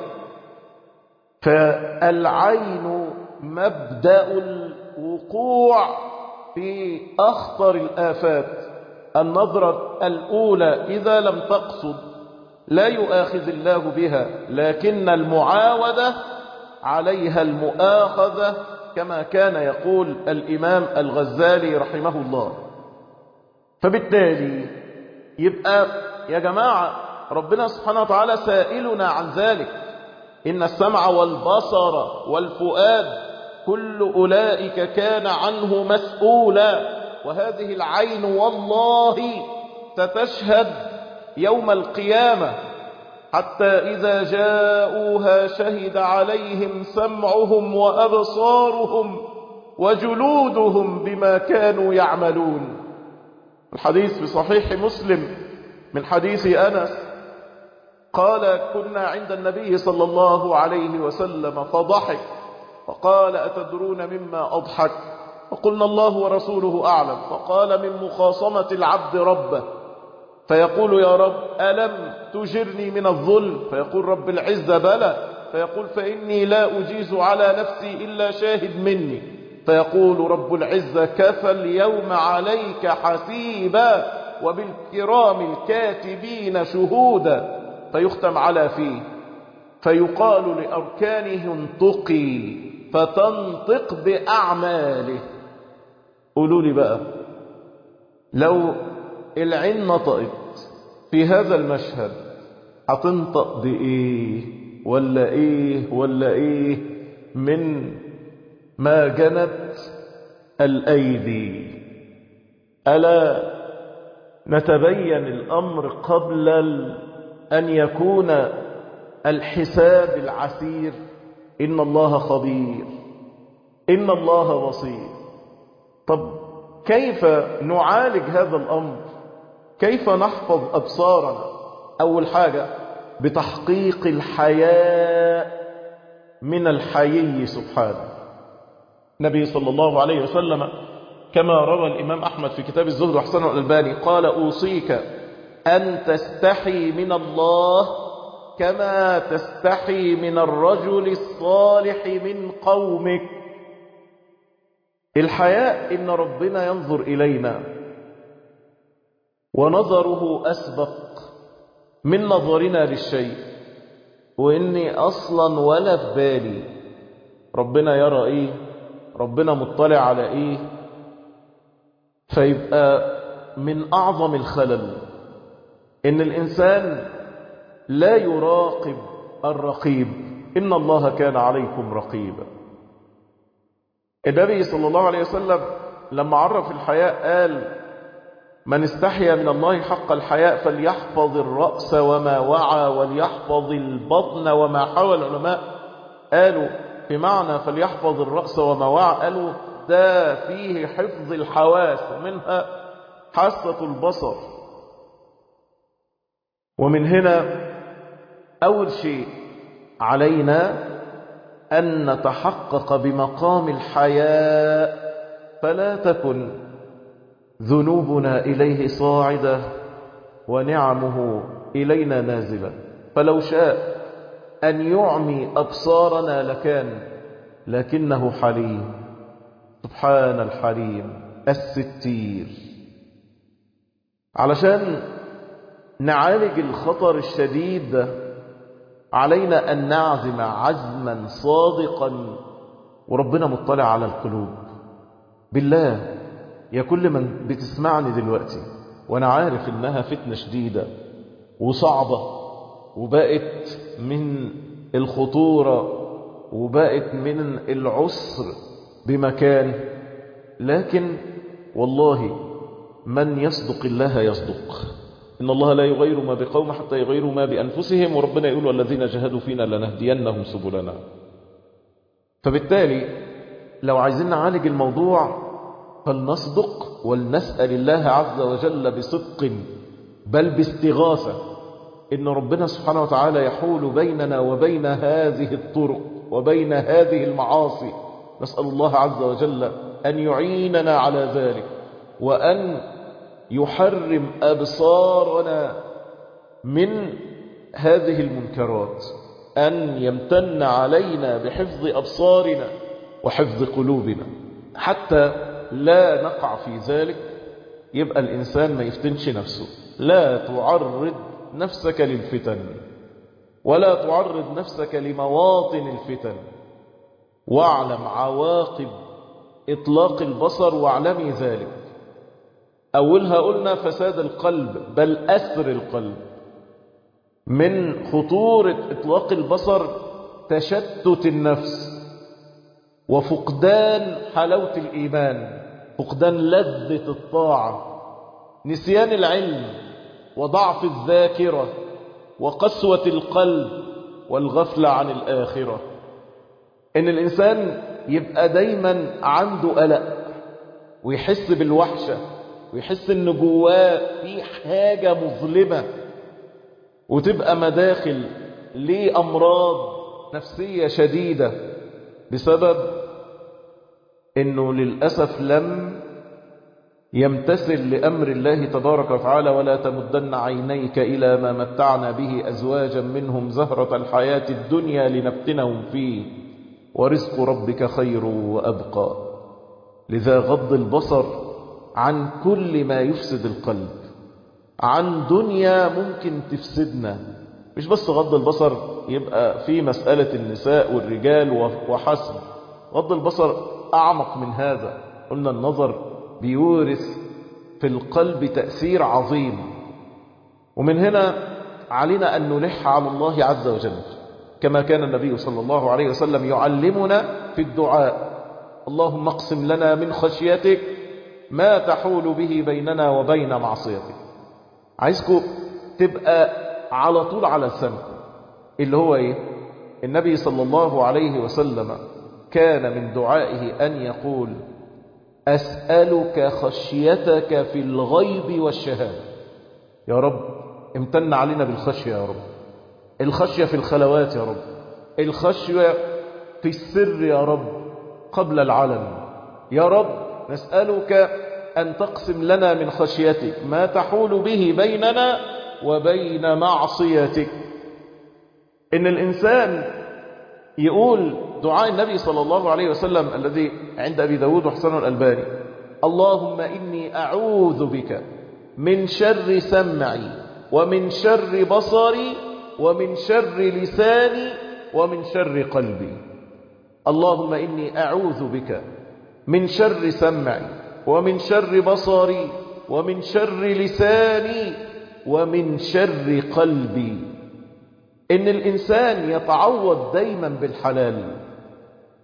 فالعين مبدأ الوقوع في أخطر الآفات النظرة الأولى إذا لم تقصد لا يؤاخذ الله بها لكن المعاودة عليها المؤاخذة كما كان يقول الإمام الغزالي رحمه الله فبالتالي يبقى يا جماعة ربنا سبحانه وتعالى سائلنا عن ذلك إن السمع والبصر والفؤاد كل أولئك كان عنه مسؤولا وهذه العين والله ستشهد يوم القيامة حتى إذا جاءوها شهد عليهم سمعهم وأبصارهم وجلودهم بما كانوا يعملون الحديث في صحيح مسلم من حديث أنس قال كنا عند النبي صلى الله عليه وسلم فضحك فقال أتدرون مما أضحك فقلنا الله ورسوله أعلم فقال من مخاصمة العبد ربه فيقول يا رب ألم تجرني من الظلم فيقول رب العزة بلى فيقول فإني لا أجيز على نفسي إلا شاهد مني فيقول رب العزة كفى اليوم عليك حسيبا وبالكرام الكاتبين شهودا فيختم على فيه فيقال لأركانه انطقي فتنطق بأعماله قولوا لي بقى لو العين نطقت في هذا المشهد هتنطق بإيه ولا إيه ولا إيه من ما جنت الأيدي ألا نتبين الأمر قبل أن يكون الحساب العسير إن الله خبير إن الله بصير طب كيف نعالج هذا الأمر كيف نحفظ أبصارنا أول حاجة بتحقيق الحياء من الحيي سبحانه النبي صلى الله عليه وسلم كما روى الإمام أحمد في كتاب الزهد وحسن الألباني قال أوصيك أن تستحي من الله كما تستحي من الرجل الصالح من قومك الحياء إن ربنا ينظر إلينا ونظره أسبق من نظرنا للشيء وإني أصلا ولا في بالي ربنا يرى إيه ربنا مطلع على إيه فيبقى من أعظم الخلل إن الإنسان لا يراقب الرقيب إن الله كان عليكم رقيبا النبي صلى الله عليه وسلم لما عرف الحياء قال من استحيا من الله حق الحياء فليحفظ الرأس وما وعى وليحفظ البطن وما حوى العلماء قالوا في معنى فليحفظ الرأس وما وعى قالوا ده فيه حفظ الحواس ومنها حاسة البصر ومن هنا أول شيء علينا أن نتحقق بمقام الحياء فلا تكن ذنوبنا إليه صاعدة ونعمه إلينا نازلة فلو شاء أن يعمي أبصارنا لكان لكنه حليم سبحان الحليم الستير علشان نعالج الخطر الشديد ده علينا أن نعزم عزما صادقا وربنا مطلع على القلوب بالله يا كل من بتسمعني دلوقتي وانا عارف انها فتنة شديدة وصعبة وبقت من الخطورة وبقت من العسر بمكان لكن والله من يصدق الله يصدق إن الله لا يغير ما بقوم حتى يغيروا ما بأنفسهم وربنا يقول والذين جهدوا فينا لنهدينهم سبلنا فبالتالي لو عايزين نعالج الموضوع فلنصدق ولنسأل الله عز وجل بصدق بل باستغاثة إن ربنا سبحانه وتعالى يحول بيننا وبين هذه الطرق وبين هذه المعاصي نسأل الله عز وجل أن يعيننا على ذلك وأن يحرم أبصارنا من هذه المنكرات أن يمتن علينا بحفظ أبصارنا وحفظ قلوبنا حتى لا نقع في ذلك يبقى الإنسان ما يفتنش نفسه لا تعرض نفسك للفتن ولا تعرض نفسك لمواطن الفتن واعلم عواقب إطلاق البصر واعلمي ذلك أولها قلنا فساد القلب بل أسر القلب من خطورة إطلاق البصر تشتت النفس وفقدان حلاوة الإيمان فقدان لذة الطاعة نسيان العلم وضعف الذاكرة وقسوة القلب والغفلة عن الآخرة إن الإنسان يبقى دايما عنده قلق ويحس بالوحشة ويحس إن جواه في حاجة مظلمة وتبقى مداخل لأمراض نفسية شديدة بسبب انه للأسف لم يمتثل لأمر الله تبارك وتعالى ولا تمدن عينيك إلى ما متعنا به أزواجا منهم زهرة الحياة الدنيا لنفتنهم فيه ورزق ربك خير وأبقى لذا غض البصر عن كل ما يفسد القلب عن دنيا ممكن تفسدنا مش بس غض البصر يبقى في مسألة النساء والرجال وحسب غض البصر أعمق من هذا قلنا النظر بيورث في القلب تأثير عظيم ومن هنا علينا أن نلح على الله عز وجل كما كان النبي صلى الله عليه وسلم يعلمنا في الدعاء اللهم اقسم لنا من خشيتك ما تحول به بيننا وبين معصيتك عايزكم تبقى على طول على السمع اللي هو ايه النبي صلى الله عليه وسلم كان من دعائه أن يقول أسألك خشيتك في الغيب والشهادة يا رب امتن علينا بالخشية يا رب الخشية في الخلوات يا رب الخشية في السر يا رب قبل العلن يا رب نسألك أن تقسم لنا من خشيتك ما تحول به بيننا وبين معصيتك إن الإنسان يقول دعاء النبي صلى الله عليه وسلم الذي عند أبي داود وحسن الألباني اللهم إني أعوذ بك من شر سمعي ومن شر بصري ومن شر لساني ومن شر قلبي اللهم إني أعوذ بك من شر سمعي ومن شر بصري ومن شر لساني ومن شر قلبي ان الانسان يتعوض دايما بالحلال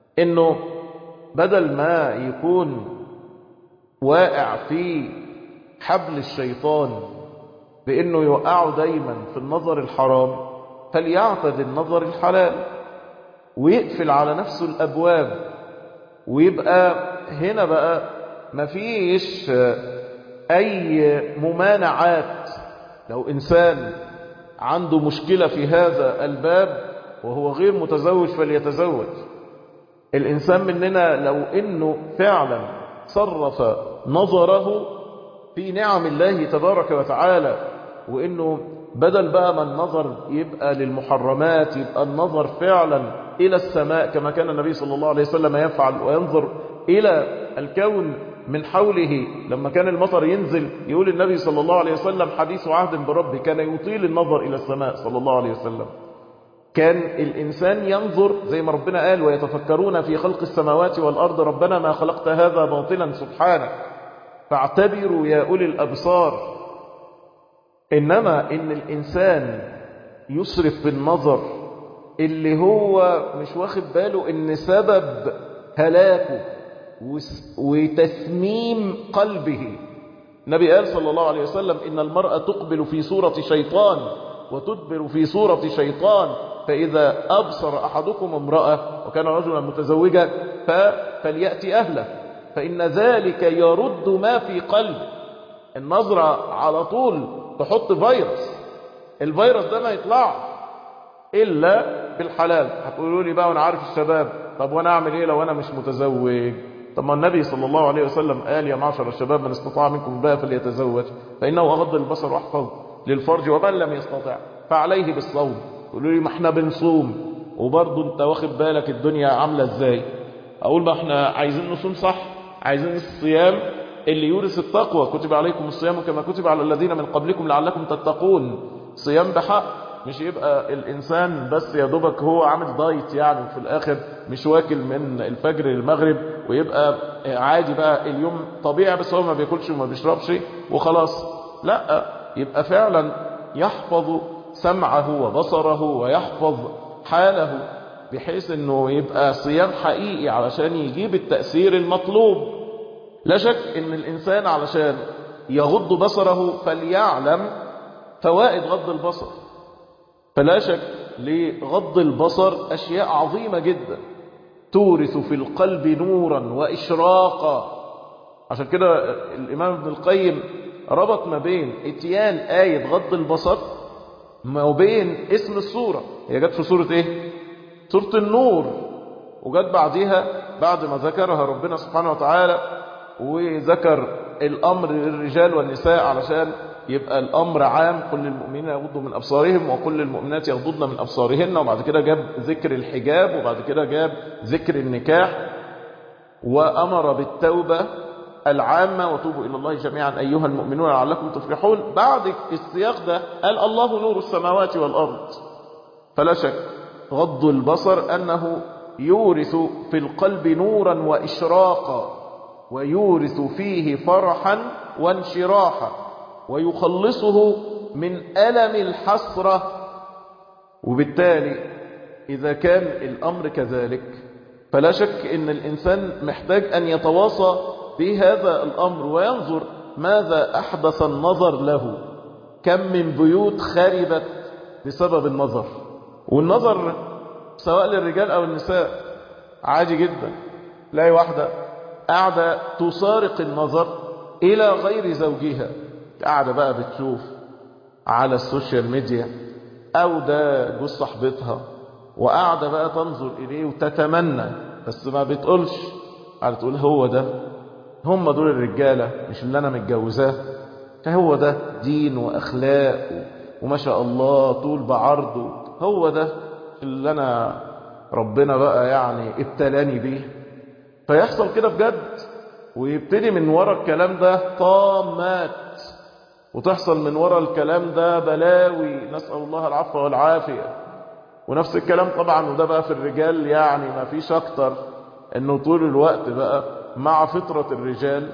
انه بدل ما يكون واقع في حبل الشيطان بانه يوقعه دايما في النظر الحرام فليعتد النظر الحلال ويقفل على نفسه الابواب ويبقى هنا بقى مفيش اي ممانعات لو انسان عنده مشكلة في هذا الباب وهو غير متزوج فليتزوج الإنسان مننا لو إنه فعلا صرف نظره في نعم الله تبارك وتعالى وإنه بدل بقى ما النظر يبقى للمحرمات يبقى النظر فعلا إلى السماء كما كان النبي صلى الله عليه وسلم يفعل وينظر إلى الكون من حوله لما كان المطر ينزل يقول النبي صلى الله عليه وسلم حديث عهد بربه كان يطيل النظر إلى السماء صلى الله عليه وسلم كان الإنسان ينظر زي ما ربنا قال ويتفكرون في خلق السماوات والأرض ربنا ما خلقت هذا باطلا سبحانك فاعتبروا يا أولي الأبصار إنما إن الإنسان يسرف في النظر اللي هو مش واخد باله إن سبب هلاكه وتثميم قلبه النبي قال صلى الله عليه وسلم إن المرأة تقبل في صورة شيطان وتدبر في صورة شيطان فإذا أبصر أحدكم امرأة وكان رجلا متزوجا فليأتي أهله فإن ذلك يرد ما في قلبه النظرة على طول تحط فيروس الفيروس ده ما يطلعش إلا بالحلال هتقولوا لي بقى وأنا عارف الشباب طب وأنا أعمل إيه لو أنا مش متزوج طب ما النبي صلى الله عليه وسلم قال يا معشر الشباب من استطاع منكم بقى فليتزوج فإنه أغض البصر وأحفظ للفرج ومن لم يستطع فعليه بالصوم يقولوا لي ما احنا بنصوم وبرضه انت واخد بالك الدنيا عاملة ازاي اقول ما احنا عايزين نصوم صح عايزين الصيام اللي يورث التقوى كتب عليكم الصيام كما كتب على الذين من قبلكم لعلكم تتقون صيام بحق مش يبقى الإنسان بس يا دوبك هو عامل دايت يعني وفي الآخر مش واكل من الفجر للمغرب ويبقى عادي بقى اليوم طبيعي بس هو ما بياكلش وما بيشربش وخلاص لا يبقى فعلا يحفظ سمعه وبصره ويحفظ حاله بحيث انه يبقى صيام حقيقي علشان يجيب التأثير المطلوب لا شك ان الانسان علشان يغض بصره فليعلم فوائد غض البصر فلا شك لغض البصر اشياء عظيمة جدا تورث في القلب نورا واشراقا عشان كده الامام ابن القيم ربط ما بين اتيان آية غض البصر ما بين اسم السورة هي جت في سورة ايه سورة النور وجت بعدها بعد ما ذكرها ربنا سبحانه وتعالى وذكر الأمر للرجال والنساء علشان يبقى الأمر عام كل المؤمنين يغضوا من أبصارهم وكل المؤمنات يغضضن من أبصارهن وبعد كده جاب ذكر الحجاب وبعد كده جاب ذكر النكاح وأمر بالتوبة العامة وتوبوا إلى الله جميعا أيها المؤمنون لعلكم تفلحون بعد السياق ده قال الله نور السماوات والأرض فلا شك غض البصر أنه يورث في القلب نورا وإشراقا ويورث فيه فرحا وانشراحا ويخلصه من ألم الحسرة وبالتالي إذا كان الأمر كذلك فلا شك أن الإنسان محتاج أن يتواصى بهذا الأمر وينظر ماذا أحدث النظر له كم من بيوت خربت بسبب النظر والنظر سواء للرجال أو النساء عادي جدا تلاقي واحدة قاعدة تسارق النظر إلى غير زوجها قاعدة بقى بتشوف على السوشيال ميديا أو ده جوز صاحبتها وقاعدة بقى تنظر إليه وتتمنى بس ما بتقولش قاعدة تقول هو ده هم دول الرجالة مش اللي أنا متجوزاه فهو ده دين وأخلاق وما شاء الله طول بعرضه هو ده اللي أنا ربنا بقى يعني ابتلاني بيه فيحصل كده بجد ويبتدي من ورا الكلام ده طامات وتحصل من ورا الكلام ده بلاوي نسأل الله العفو والعافية ونفس الكلام طبعا وده بقى في الرجال يعني ما فيش اكتر انه طول الوقت بقى مع فطرة الرجال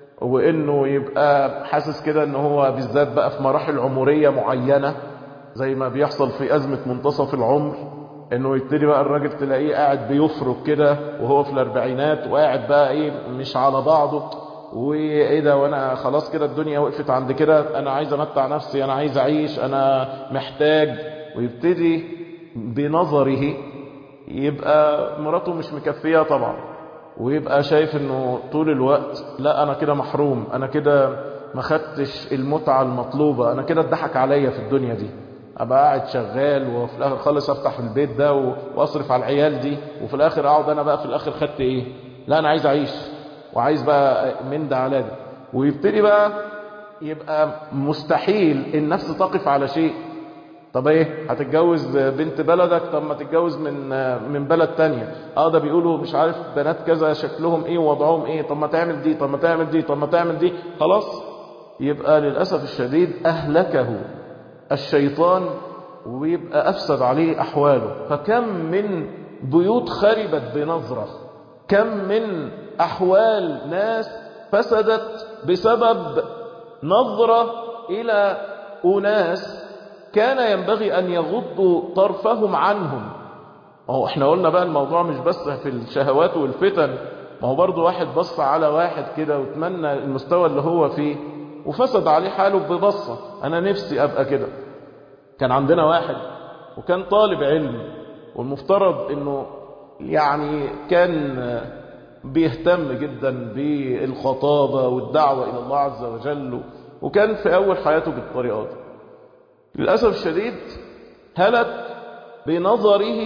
وانه يبقى حاسس كده ان هو بالذات بقى في مراحل عمرية معينة زي ما بيحصل في ازمة منتصف العمر انه يبتدي بقى الراجل تلاقيه قاعد بيفرك كده وهو في الاربعينات وقاعد بقى ايه مش على بعضه وايه ده وانا خلاص كده الدنيا وقفت عند كده انا عايز امتع نفسي انا عايز اعيش انا محتاج ويبتدي بنظره يبقى مراته مش مكفية طبعا ويبقى شايف انه طول الوقت لا انا كده محروم انا كده ما خدتش المتعة المطلوبة انا كده اتضحك عليا في الدنيا دي ابقى قاعد شغال وفي الاخر خالص افتح البيت ده واصرف على العيال دي وفي الاخر اقعد انا بقى في الاخر خدت ايه لا انا عايز اعيش وعايز بقى من ده على ده ويبتدي بقى يبقى مستحيل النفس تقف على شيء طب ايه هتتجوز بنت بلدك طب ما تتجوز من من بلد تانية اه ده بيقولوا مش عارف بنات كذا شكلهم ايه ووضعهم ايه طب ما تعمل دي طب ما تعمل دي طب ما تعمل دي خلاص يبقى للأسف الشديد أهلكه الشيطان ويبقى أفسد عليه أحواله فكم من بيوت خربت بنظرة كم من أحوال ناس فسدت بسبب نظرة إلى أناس كان ينبغي أن يغضوا طرفهم عنهم هو احنا قلنا بقى الموضوع مش بس في الشهوات والفتن ما هو برضو واحد بص على واحد كده وتمنى المستوى اللي هو فيه وفسد عليه حاله ببصة أنا نفسي أبقى كده كان عندنا واحد وكان طالب علم والمفترض أنه يعني كان بيهتم جدا بالخطابة والدعوة إلى الله عز وجل وكان في أول حياته بالطريقة دي للأسف الشديد هلك بنظره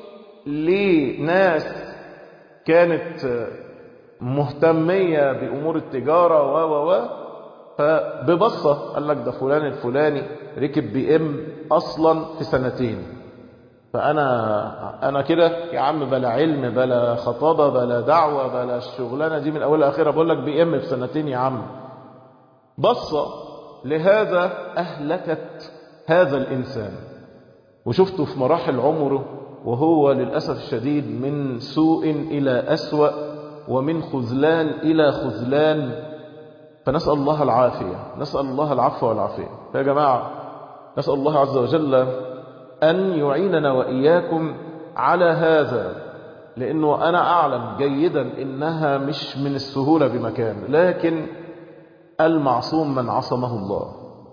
لناس كانت مهتمية بأمور التجارة و و و فببصة قال لك ده فلان الفلاني ركب بي ام أصلا في سنتين فأنا أنا كده يا عم بلا علم بلا خطابة بلا دعوة بلا الشغلانة دي من أولها آخرها بقول لك بي ام في سنتين يا عم بصة لهذا أهلكت هذا الإنسان وشفته في مراحل عمره وهو للأسف الشديد من سوء إلى أسوأ ومن خذلان إلى خذلان فنسأل الله العافية نسأل الله العفو والعافية يا جماعة نسأل الله عز وجل أن يعيننا وإياكم على هذا لأنه أنا أعلم جيدا إنها مش من السهولة بمكان لكن المعصوم من عصمه الله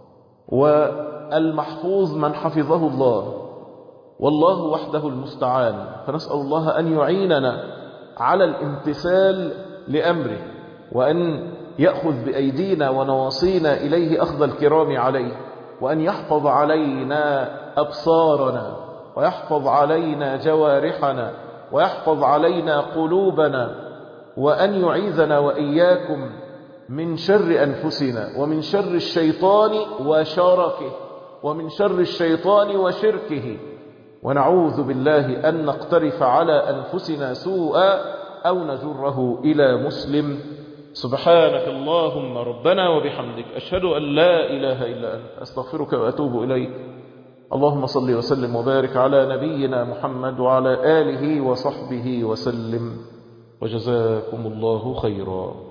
والمحفوظ من حفظه الله والله وحده المستعان فنسأل الله أن يعيننا على الامتثال لأمره وأن يأخذ بأيدينا ونواصينا إليه أخذ الكرام عليه وأن يحفظ علينا أبصارنا ويحفظ علينا جوارحنا ويحفظ علينا قلوبنا وأن يعيذنا وإياكم من شر أنفسنا ومن شر الشيطان وشركه ومن شر الشيطان وشركه ونعوذ بالله أن نقترف على أنفسنا سوءا أو نجره إلى مسلم سبحانك اللهم ربنا وبحمدك أشهد أن لا إله إلا أنت أستغفرك وأتوب إليك اللهم صل وسلم وبارك على نبينا محمد وعلى آله وصحبه وسلم وجزاكم الله خيرا